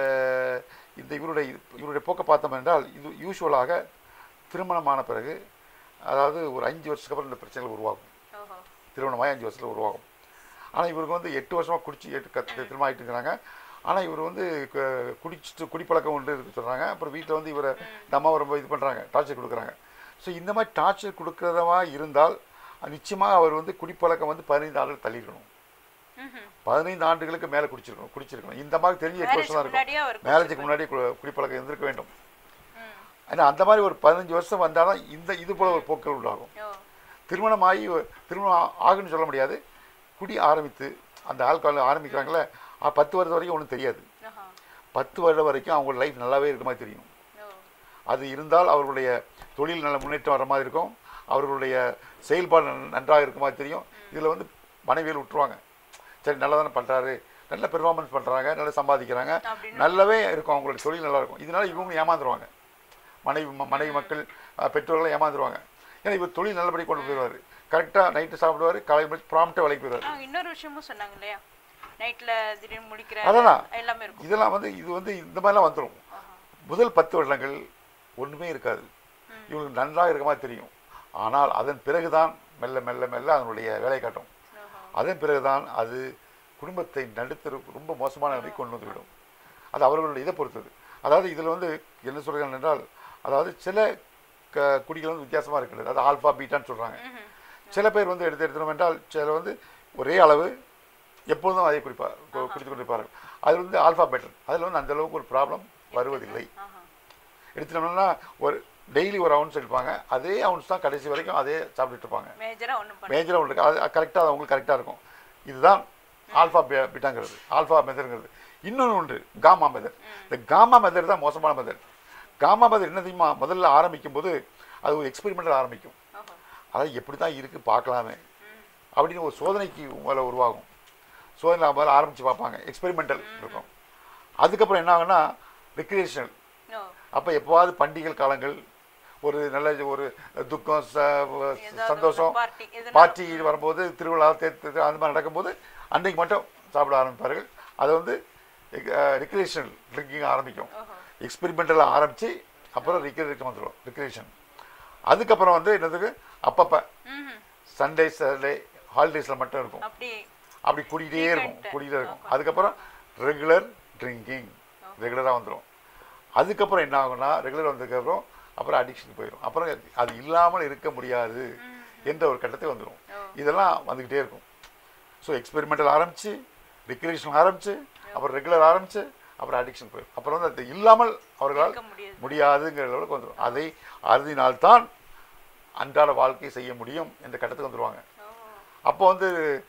இந்த இவருடைய இவருடைய போக்கை பார்த்தோம் என்றால் இது யூஸ்வலாக திருமணமான பிறகு அதாவது ஒரு அஞ்சு வருஷத்துக்கு அப்புறம் இந்த பிரச்சனைகள் உருவாகும் ஓஹோ திருமணமாகி அஞ்சு வருஷத்தில் உருவாகும் ஆனால் இவருக்கு வந்து எட்டு வருஷமாக குடிச்சு எட்டு கத்து திருமணம் ஆகிட்டு இருக்கிறாங்க ஆனால் இவர் வந்து கு- குடிச்சிட்டு குடிப்பழக்கம் உண்டு இருக்கு சொல்கிறாங்க அப்புறம் வீட்டில் வந்து இவரை இந்த அம்மா ரொம்ப இது பண்ணுறாங்க டார்ச்சர் கொடுக்குறாங்க ஸோ இந்த மாதிரி டார்ச்சர் கொடுக்குறதா இருந்தால் நிச்சயமாக அவர் வந்து குடிப்பழக்கம் வந்து பதினைந்து ஆண்டுகள் தள்ளிடணும் ம்ஹும். பதினைந்து ஆண்டுகளுக்கு மேலே குடிச்சிருக்கணும் குடிச்சிருக்கணும் இந்த மாதிரி தெரிஞ்சு எட்டு வருஷம் தான் முன்னாடியே அவர் இருக்கும் மேரேஜுக்கு முன்னாடி கு- குடிப்பழக்கம் இருந்திருக்க வேண்டும் ம். ஏன்னா அந்த மாதிரி ஒரு பதினஞ்சு வருஷம் வந்தால் தான் இந்த இது போல ஒரு போக்கள் உண்டாகும் ஓ திருமணமாகி ஒரு- திருமணம் ஆகுன்னு சொல்ல முடியாது குடி ஆரம்பித்து அந்த ஆல்கஹால் ஆரம்பிக்கிறாங்களே அ, பத்து வருடம் வரைக்கும் ஒன்றும் தெரியாது ஆஹா. பத்து வருடம் வரைக்கும் அவங்க லைஃப் நல்லாவே இருக்க மாதிரி தெரியும் ஓ. அது இருந்தால் அவர்களுடைய தொழில் நல்ல முன்னேற்றம் வர மாதிரி இருக்கும் அவர்களுடைய செயல்பாடு நன்- நன்றாக இருக்க மாதிரி தெரியும் இதில் வந்து மனைவியில் விட்டுருவாங்க சரி நல்லா தானே பண்ணுறாரு நல்ல பெர்ஃபார்மன்ஸ் பண்ணுறாங்க நல்லா சம்பாதிக்கிறாங்க அப்படின்னு நல்லாவே இருக்கும் அவங்களுடைய தொழில் நல்லா இருக்கும் இதனால இவங்க ஏமாந்துருவாங்க மனைவி ம- மனைவி மக்கள் அஹ், பெற்றோர்களை ஏமாந்துருவாங்க ஏன்னா இவர் தொழில் நல்லபடி கொண்டு போயிடுவார் கரெக்டாக நைட்டு சாப்பிடுவார் காலையில் முடிச்சு ப்ராம்ப்டாக வேலைக்கு போயிடுவார் ஆ, இன்னொரு விஷயமும் சொன்னாங்க இல்லையா நைட்ல திடீர்னு முடிக்கிற அதான். எல்லாமே இருக்கும் இதெல்லாம் வந்து இது வந்து இந்த மாதிரிலாம் வந்துடும் ஆஹா. முதல் பத்து வருடங்கள் ஒன்றுமே இருக்காது இவங்களுக்கு நன்றாக இருக்க மாதிரி தெரியும் ஆனால் அதன் பிறகுதான் மெல்ல மெல்ல மெல்ல அதனுடைய வேலை காட்டும் ஆஹா. அதன் பிறகுதான் அது குடும்பத்தை நடுத்தரு ரொம்ப மோசமான நிலைக்கு கொண்டு வந்து விடும் அது அவர்களுடைய இதை பொறுத்தது அதாவது இதில் வந்து என்ன சொல்கிறாங்க என்றால் அதாவது சில க குடிகள் வந்து வித்தியாசமாக இருக்கிறது அது ஆல்ஃபா பீட்டான்னு சொல்கிறாங்க ம்ஹும். சில பேர் வந்து எடுத்து எடுத்துனோம் என்றால் சில வந்து ஒரே அளவு எப்பொழுதும் அதை குடிப்பார் கு- குடித்துக் கொண்டிருப்பார்கள் அது வந்து ஆல்ஃபா பெட்டர் அதில் வந்து அந்த அளவுக்கு ஒரு ப்ராப்ளம் வருவதில்லை ஆஹா. எடுத்துட்டோம்னா ஒரு டெய்லி ஒரு அவுன்ஸ் எடுப்பாங்க அதே அவுன்ஸ் தான் கடைசி வரைக்கும் அதே சாப்பிட்டுட்டு இருப்பாங்க மேஜரா ஒண்ணும் பண்ண மேஜராக உங்களுக்கு அது கரெக்டாக அது அவங்களுக்கு கரெக்டாக இருக்கும் இதுதான் ஆல்ஃபா பே- பீட்டாங்கிறது ஆல்ஃபா மெதடுங்கிறது இன்னொன்று உண்டு காமா மெதட் இந்த காமா மெதட் தான் மோசமான மெதட் காமா மெதட் என்ன தெரியுமா முதல்ல ஆரம்பிக்கும் போது அது ஒரு எக்ஸ்பெரிமெண்டல் ஆரம்பிக்கும் ஓஹோ. அதாவது எப்படி தான் இருக்குது பார்க்கலாமே அப்படின்னு ஒரு சோதனைக்கு முதல்ல உருவாகும் சோதனை முதல்ல ஆரம்பித்து பார்ப்பாங்க எக்ஸ்பெரிமெண்டல் இருக்கும் அதுக்கப்புறம் என்ன ஆகும்னா ரெக்ரியேஷனல் ஓ. அப்போ எப்போவாது பண்டிகை காலங்கள் ஒரு நல்ல ஒரு துக்கம் ச- ஏதாவது சந்தோஷம் ஒரு party, எதுனா- பார்ட்டி வரும்போது திருவிழா தேர்த்து அந்த மாதிரி நடக்கும்போது அன்னைக்கு மட்டும் சாப்பிட ஆரம்பிப்பார்கள் அதை வந்து ரிக்ரியேஷனல் ட்ரிங்கிங் ஆரம்பிக்கும் ஓஹோ. எக்ஸ்பெரிமெண்டலாக ஆரம்பித்து அப்புறம் ரிக்ரியேஷன் வந்துடும் ரிக்ரியேஷன் அதுக்கப்புறம் வந்து என்னதுக்கு அப்பப்போ ம்ஹும். சண்டே சாட்டர்டே ஹாலிடேஸில் மட்டும் இருக்கும் அப்படி அப்படி கூட்டிகிட்டே இருக்கும் Frequent. கூட்டிகிட்டே இருக்கும் அதுக்கப்புறம் ரெகுலர் ட்ரிங்கிங் ரெகுலராக வந்துடும் அதுக்கப்புறம் என்ன ஆகும்னா ரெகுலர் வந்ததுக்கப்புறம் அப்புறம் அடிக்ஷன் போயிடும் அப்புறம் அது இல்லாமல் இருக்க முடியாது என்ற ஒரு கட்டத்துக்கு வந்துடும் ஓ. இதெல்லாம் வந்துக்கிட்டே இருக்கும் ஸோ எக்ஸ்பெரிமெண்டல் ஆரம்பித்து ரெக்ரியேஷன் ஆரம்பித்து அப்புறம் ரெகுலர் ஆரம்பித்து அப்புறம் அடிக்ஷன் போயிடும் அப்புறம் வந்து அது இல்லாமல் அவர்களால் இருக்க முடியாது முடியாதுங்கிற அளவுக்கு வந்துடும் அதை அறுதினால்தான் அன்றாட வாழ்க்கை செய்ய முடியும் என்ற கட்டத்துக்கு வந்துடுவாங்க ஓ. அப்போ வந்து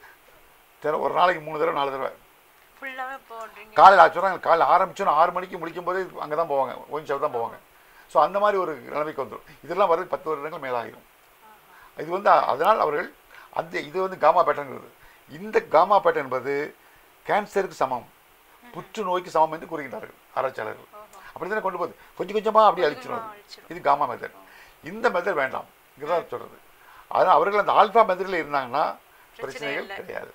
தினம் ஒரு நாளைக்கு மூணு தடவை நாலு தடவை ஃபுல்லாவே போடுறீங்க காலையில் ஆ சொல்கிறாங்க காலையில் ஆரம்பிச்சோன்னா ஆறு மணிக்கு முடிக்கும் போதே அங்கே தான் போவாங்க ஒயின் ஷாப் தான் போவாங்க ஸோ அந்த மாதிரி ஒரு நிலைமைக்கு வந்துடும் இதெல்லாம் வரது பத்து வருடங்கள் மேலாகிடும் இது வந்து அதனால் அவர்கள் அந்த இது வந்து காமா பேட்டர்ங்கிறது இந்த காமா பேட்டர்ன் என்பது கேன்சருக்கு சமம் புற்றுநோய்க்கு சமம் என்று கூறுகின்றார்கள் ஆராய்ச்சியாளர்கள் அப்படி தானே கொண்டு போகுது கொஞ்சம் கொஞ்சமாக அப்படி அழிச்சிடும் அது. அழிச்சிடும். இது காமா மெத்தட் இந்த மெத்தட் வேண்டாம் இதுதான் சொல்கிறது அதனால் அவர்கள் அந்த ஆல்ஃபா மெத்தடில் இருந்தாங்கன்னா பிரச்சனைகள் இல்லை. கிடையாது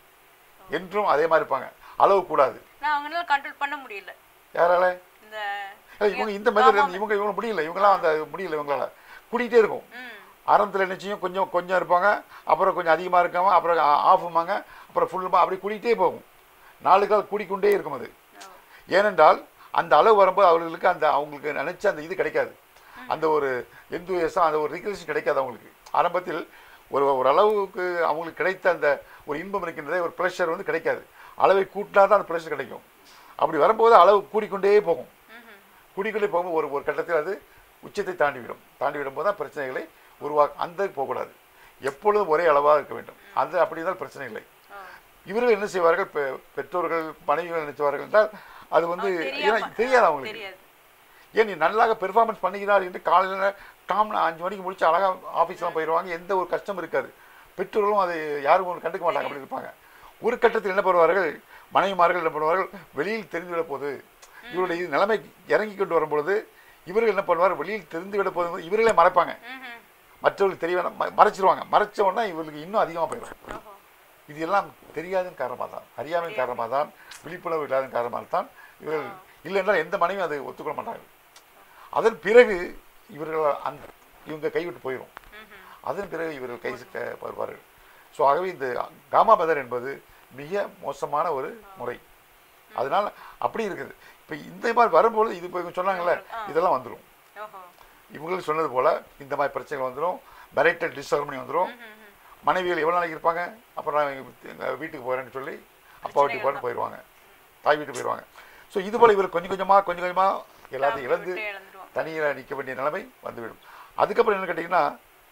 என்றும் அதே மாதிரி இருப்பாங்க அளவு கூடாது நான் அவங்களால கண்ட்ரோல் பண்ண முடியல யாரால இந்த ஏய், இவங்க இந்த மெத்தட் இவங்க இவங்க முடியல இவங்கெல்லாம் அந்த முடியல இவங்களால கூட்டிகிட்டே இருக்கும் ம் ஆரம்பத்தில் என்ன செய்யும் கொஞ்சம் கொஞ்சம் இருப்பாங்க அப்புறம் கொஞ்சம் அதிகமாக இருக்காம அப்புறம் ஆஃபுமாங்க அப்புறம் ஃபுல்லுமா அப்படி கூட்டிகிட்டே போகும் நாளுக்கால் கூடிக்கொண்டே இருக்கும் அது ஓ. ஏனென்றால் அந்த அளவு வரும்போது அவர்களுக்கு அந்த அவங்களுக்கு நினைச்ச அந்த இது கிடைக்காது அந்த ஒரு எந்துவேசம் அந்த ஒரு ரிக்ரேஷன் கிடைக்காது அவங்களுக்கு ஆரம்பத்தில் ஒரு ஒரு அளவுக்கு அவங்களுக்கு கிடைத்த அந்த ஒரு இன்பம் இருக்கின்றதே ஒரு ப்ரெஷர் வந்து கிடைக்காது அளவை கூட்டினா தான் அந்த ப்ரெஷர் கிடைக்கும் அப்படி வரும்போது அளவு கூடிக்கொண்டே போகும் ம்ஹும். கூடிக்கொண்டே போகும்போது ஒரு ஒரு கட்டத்தில் அது உச்சத்தை தாண்டிவிடும் தாண்டி விடும்போது தான் பிரச்சனைகளை உருவாக்க அந்த போகக்கூடாது எப்பொழுதும் ஒரே அளவாக இருக்க வேண்டும் அது அப்படி இருந்தால் பிரச்சனை இல்லை ஓ. இவர்கள் என்ன செய்வார்கள் பெ- பெற்றோர்கள் மனைவிகள் என்ன செய்வார்கள் என்றால் அது வந்து அவங்களுக்கு ஏன்னா தெரியாம- தெரியாது அவங்களுக்கு தெரியாது ஏன் நீ நல்லாக பெர்ஃபார்மன்ஸ் பண்ணிக்கிறார் என்று காலையில் டாம் அஞ்சு மணிக்கு முடிச்சு அழகாக ஆஃபீஸ்லாம் போயிடுவாங்க எந்த ஒரு கஷ்டம் இருக்காது பெற்றோர்களும் அது யாரும் ஒன்று கண்டுக்க மாட்டாங்க அப்படி இருப்பாங்க ஒரு கட்டத்தில் என்ன பண்ணுவார்கள் மனைவிமார்கள் என்ன பண்ணுவார்கள் வெளியில் தெரிந்து விட போகுது இவருடைய இது நிலைமை இறங்கி கொண்டு வரும்பொழுது இவர்கள் என்ன பண்ணுவார் வெளியில் தெரிந்து விட போகுது இவர்களே மறைப்பாங்க ம்ஹும். மற்றவர்களுக்கு தெரிய வேணாம் ம- மறைச்சிருவாங்க மறைச்ச உடனே இவர்களுக்கு இன்னும் அதிகமாக போயிடும் ஓஹோ. இது எல்லாம் தெரியாதன் காரணமாக தான் அறியாமையின் காரணமாக தான் விழிப்புணர்வு இல்லாத காரணமாக தான் இவர்கள் இல்லை என்றால் எந்த மனைவியும் அதை ஒத்துக்கொள்ள மாட்டாங்க அதன் பிறகு இவர்கள் அந்த இவங்க கைவிட்டு போயிடும் ம்ஹும். அதன் பிறகு இவர்கள் கை சிக்க வருவார்கள் ஸோ ஆகவே இந்த காமா மெதர் என்பது மிக மோசமான ஒரு முறை அதனால் அப்படி இருக்குது இப்போ இந்த மாதிரி வரும்போது இது இப்போ இவங்க சொன்னாங்கல்ல இதெல்லாம் வந்துடும் ஓஹோ. இவங்களுக்கு சொன்னது போல் இந்த மாதிரி பிரச்சனைகள் வந்துடும் மெரைட்டல் டிஸ்ஹார்மனி வந்துடும் ம்ஹும். மனைவிகள் எவ்வளோ நாளைக்கு இருப்பாங்க அப்புறம் நான் எங்கள் வீட்டுக்கு போகிறேன்னு சொல்லி அப்பா வீட்டுக்கு போகிறேன்னு போயிடுவாங்க தாய் வீட்டுக்கு போயிடுவாங்க ஸோ இது போல் இவர் கொஞ்சம் கொஞ்சமாக கொஞ்சம் கொஞ்சமாக எல்லாத்தையும் இழந்து விட்டு இழந்துருவோம் தனியாக நிற்க வேண்டிய நிலைமை வந்துவிடும் அதுக்கப்புறம் என்ன கேட்டிங்கன்னா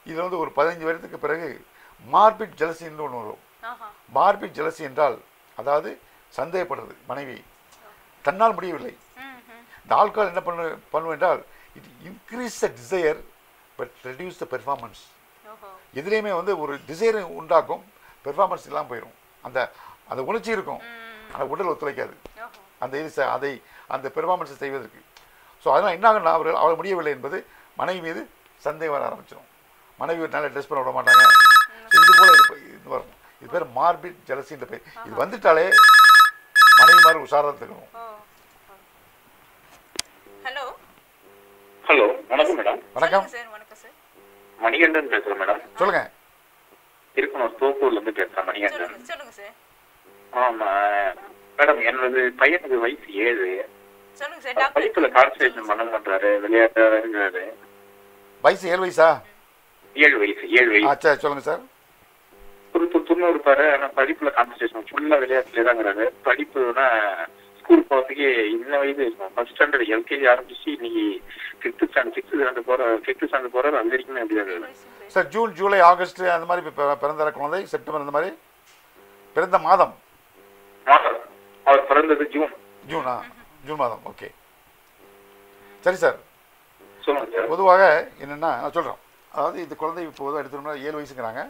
இதில் வந்து ஒரு பதினஞ்சு வருடத்துக்கு பிறகு மார்பிட் ஜலசின்னு ஒன்று வரும் ஆஹா மார்பிட் ஜலசி என்றால் அதாவது சந்தேகப்படுறது மனைவி தன்னால் முடியவில்லை ம் ம் இந்த ஆல்கால் என்ன பண்ணு பண்ணும் என்றால் it increase the desire but reduce the performance ஓஹோ எதுலேயுமே வந்து ஒரு டிசைரை உண்டாக்கும் பெர்ஃபார்மன்ஸ் இல்லாமல் போயிடும் அந்த அந்த உணர்ச்சி இருக்கும் ம் ஆனால் உடல் ஒத்துழைக்காது ஓஹோ அந்த இது செ- அதை அந்த பெர்ஃபார்மன்ஸை செய்வதற்கு ஸோ அதனால் என்ன ஆகும்னா அவர்கள் அவள் முடியவில்லை என்பது மனைவி மீது சந்தேகம் வர ஆரம்பிச்சிடும் மனைவி ஒரு நல்ல ட்ரெஸ் பண்ண விட மாட்டாங்க So இது போல இது ப- இது வரும் இது பேர் மார்பிட் ஜலசின்ற பேர் இது வந்துட்டாலே மனைவி மாதிரி உஷாராக இருக்கணும் ஓ ஹலோ ஹலோ வணக்கம் மேடம் வணக்கம் சார் வணக்கம் சார் மணிகண்டன் பேசுறேன் மேடம் சொல்லுங்க இருக்கணும் தோப்பூர்ல இருந்து பேசுறேன் மணிகண்டன் சொல்லுங்க சொல்லுங்க சார் ஆமா மேடம் என்னது பையனுக்கு வயசு ஏழு சொல்லுங்க சார் டாக்டர் படிப்புல கான்சன்ட்ரேஷன் பண்ண மாட்டாரு விளையாட்டா இருக்கிறாரு வயசு ஏழு வயசா ஏழு வயசு ஏழு ஆ வயசு சரி சொல்லுங்க சார் துரு துரு துருன்னு இருப்பாரு ஆனா படிப்புல கான்சன்ட்ரேஷன் ஃபுல்லா விளையாட்டுல தாங்கிறாரு படிப்புனா ஸ்கூல் போறதுக்கே இந்த வயது ஃபர்ஸ்ட் ஸ்டாண்டர்ட் எல்கேஜி ஆரம்பிச்சு இன்னைக்கு ஃபிஃப்த் ஸ்டாண்டர்ட் சிக்ஸ்த் ஸ்டாண்டர்ட் போற ஃபிஃப்த் ஸ்டாண்டர்ட் போறாரு அது வரைக்குமே அப்படிதான் சார் ஜூன் ஜூலை ஆகஸ்ட் அந்த மாதிரி இப்ப பிற- பிறந்த குழந்தை செப்டம்பர் அந்த மாதிரி பிறந்த மாதம் மாதம் அவர் பிறந்தது ஜூன் ஜூனா ஜூன் மாதம் ஓகே சரி சார் சொல்லுங்க சார் பொதுவாக என்னென்னா நான் சொல்கிறேன் அதாவது இந்த குழந்தை இப்போ பொதுவாக எடுத்தோம்னா ஏழு வயசுங்கிறாங்க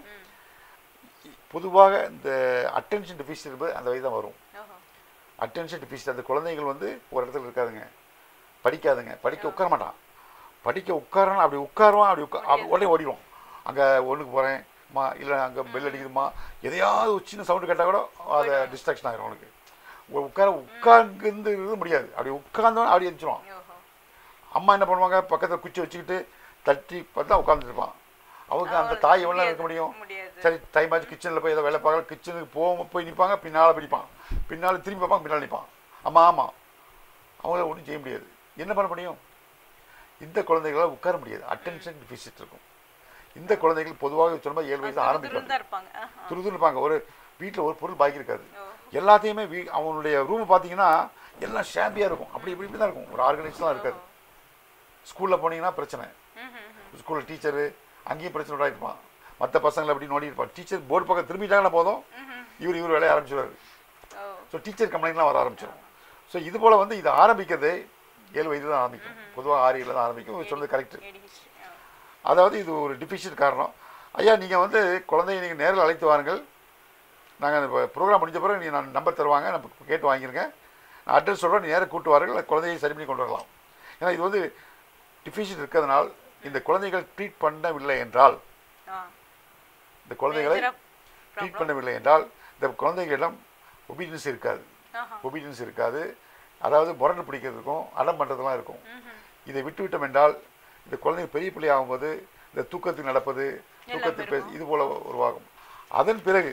பொதுவாக இந்த அட்டென்ஷன் டெபிசிட் என்பது அந்த வயது தான் வரும் ஓஹோ அட்டென்ஷன் டெபிசிட் அந்த குழந்தைகள் வந்து ஒரு இடத்துல இருக்காதுங்க படிக்காதுங்க படிக்க உட்கார மாட்டான் படிக்க உட்காரனா அப்படி உட்காருவான் அப்படி உட்கா அப்படி உடனே ஓடிடுவோம் அங்கே ஒன்றுக்கு போகிறேன் மா இல்லை அங்கே பெல் அடிக்குதுமா எதையாவது ஒரு சின்ன சவுண்டு கேட்டால் கூட அதை டிஸ்ட்ராக்ஷன் ஆகிரும் அவனுக்கு உ- உட்கார உட்கார்ந்து முடியாது அப்படி உட்கார்ந்தவன் அப்படி எழுந்துருவான் ஓஹோ அம்மா என்ன பண்ணுவாங்க பக்கத்தில் குச்சி வச்சுக்கிட்டு தட்டி பார்த்தா உட்காந்துருப்பான் அவங்க அந்த தாய் எவ்வளோ நேரம் இருக்க முடியும் முடியாது சரி டைம் ஆச்சு கிச்சனில் போய் ஏதோ வேலை பார்க்கல கிச்சனுக்கு போக போய் நிற்பாங்க பின்னால் பிடிப்பான் பின்னால் திரும்பி பார்ப்பாங்க பின்னால் நிற்பான் ஆமாம் ஆமாம் அவங்கள ஒன்றும் செய்ய முடியாது என்ன பண்ண முடியும் இந்த குழந்தைகளால் உட்கார முடியாது அட்டென்ஷன் டிஃபிசிட் இருக்கும் இந்த குழந்தைகள் பொதுவாக சொன்ன ஏழு வயசு ஆரம்பிப்பாங்க தான் இருப்பாங்க ஆஹா. துருதுன்னு இருப்பாங்க ஒரு வீட்டில் ஒரு பொருள் பாக்கி இருக்காது ஓ. எல்லாத்தையுமே வீ அவனுடைய ரூம் பார்த்தீங்கன்னா எல்லாம் ஷாம்பியாக இருக்கும் அப்படி இப்படி இப்படி தான் இருக்கும் ஒரு ஆர்கனைஸ்லாம் இருக்காது ஸ்கூலில் போனீங்கன்னா பிரச்சனை ம், ம், ம். ஸ்கூலில் டீச்சரு அங்கேயும் பிரச்சனை உண்டாயிருப்பான் மற்ற பசங்களை அப்படி நோண்டி இருப்பான் டீச்சர் போர்டு பக்கம் திரும்பிட்டாங்கன்னா போதும் இவர் இவர் வேலையை ஆரம்பிச்சிடுவார் ஓ ஸோ டீச்சர் கம்ப்ளைண்ட்லாம் வர ஆரம்பிச்சிடும் ஸோ இது போல் வந்து இது ஆரம்பிக்கிறதே ஏழு வயது தான் ஆரம்பிக்கும் பொதுவாக ஆறு ஏழு தான் ஆரம்பிக்கும் இவர் சொன்னது கரெக்ட் ADHD. ஆ. அதாவது இது ஒரு டிஃபிஷியன்ட் காரணம் ஐயா நீங்கள் வந்து குழந்தைய நீங்கள் நேரில் அழைத்து வாருங்கள் நாங்கள் அந்த ப்ரோக்ராம் முடிஞ்ச பிறகு நீங்கள் நான் நம்பர் தருவாங்க நம்ம கேட்டு வாங்கிருங்க நான் அட்ரஸ் சொல்கிறேன் நீ நேராக கூட்டு வாருங்கள் குழந்தையை சரி பண்ணி கொண்டு வரலாம் ஏன்னா இது வந்து டிஃபிஷியன்ட் இருக்கிறதுனால் இந்த குழந்தைகள் ட்ரீட் பண்ணவில்லை என்றால் ஆ. இந்த குழந்தைகளை Major ஆ ட்ரீட் problem. பண்ணவில்லை என்றால் இந்த குழந்தைகளிடம் ஒபீடியன்ஸ் இருக்காது ஆஹா. ஒபீடியன்ஸ் இருக்காது அதாவது முரண்டு பிடிக்கிறது இருக்கும் அடம் பண்ணுறதுலாம் இருக்கும் ம்ஹும். இதை விட்டுவிட்டோம் என்றால் இந்த குழந்தைங்க பெரிய பிள்ளை ஆகும்போது இந்த தூக்கத்தில் நடப்பது தூக்கத்தில் பேச இருக்கும். இது போல உருவாகும் அதன் பிறகு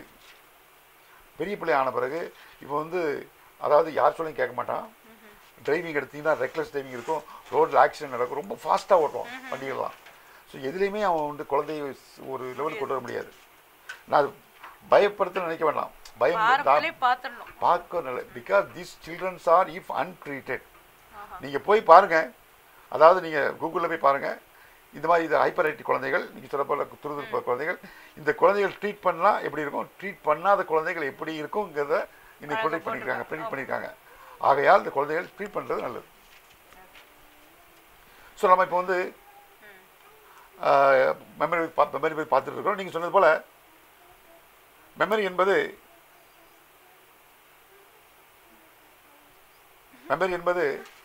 பெரிய பிள்ளை ஆன பிறகு இப்போ வந்து அதாவது யார் சொல்லியும் கேட்க மாட்டான் டிரைவிங் எடுத்தீங்கன்னா ரெக்லஸ் டிரைவிங் இருக்கும் ரோட்டில் ஆக்சிடென்ட் நடக்கும் ரொம்ப ஃபாஸ்ட்டாக ஓட்டுவான் வண்டிகள்லாம் ஸோ எதுலேயுமே அவன் வந்து குழந்தைய ஒரு லெவலுக்கு கொண்டு வர முடியாது நான் அது பயப்படுத்த நினைக்க வேண்டாம் பயம் ஆரம்பத்திலே தான் பாத்துடணும் பார்க்க நல்ல because these childrens are if untreated ஆஹா. நீங்கள் போய் பாருங்க அதாவது நீங்கள் கூகுளில் போய் பாருங்க இந்த மாதிரி இது ஹைப்பர் ஐடி குழந்தைகள் நீங்கள் சொல்ல போல துருதுருப்ப குழந்தைகள் இந்த குழந்தைகள் ட்ரீட் பண்ணால் எப்படி இருக்கும் ட்ரீட் பண்ணாத குழந்தைகள் எப்படி இருக்குங்கிறத இன்னைக்கு அழகா ப்ரொடெக்ட் பண்ணியிருக்காங்க போட்டிருக்காங்க. ப்ரெடிக்ட் பண்ணியிருக்காங்க ஆகையால் இந்த குழந்தைகள் ட்ரீட் பண்ணுறது நல்லது ஸோ நம்ம இப்போ வந்து மெமரி மெமரி போய் பார்த்துட்டு இருக்கோம் நீங்கள் சொன்னது போல் மெமரி என்பது மெமரி என்பது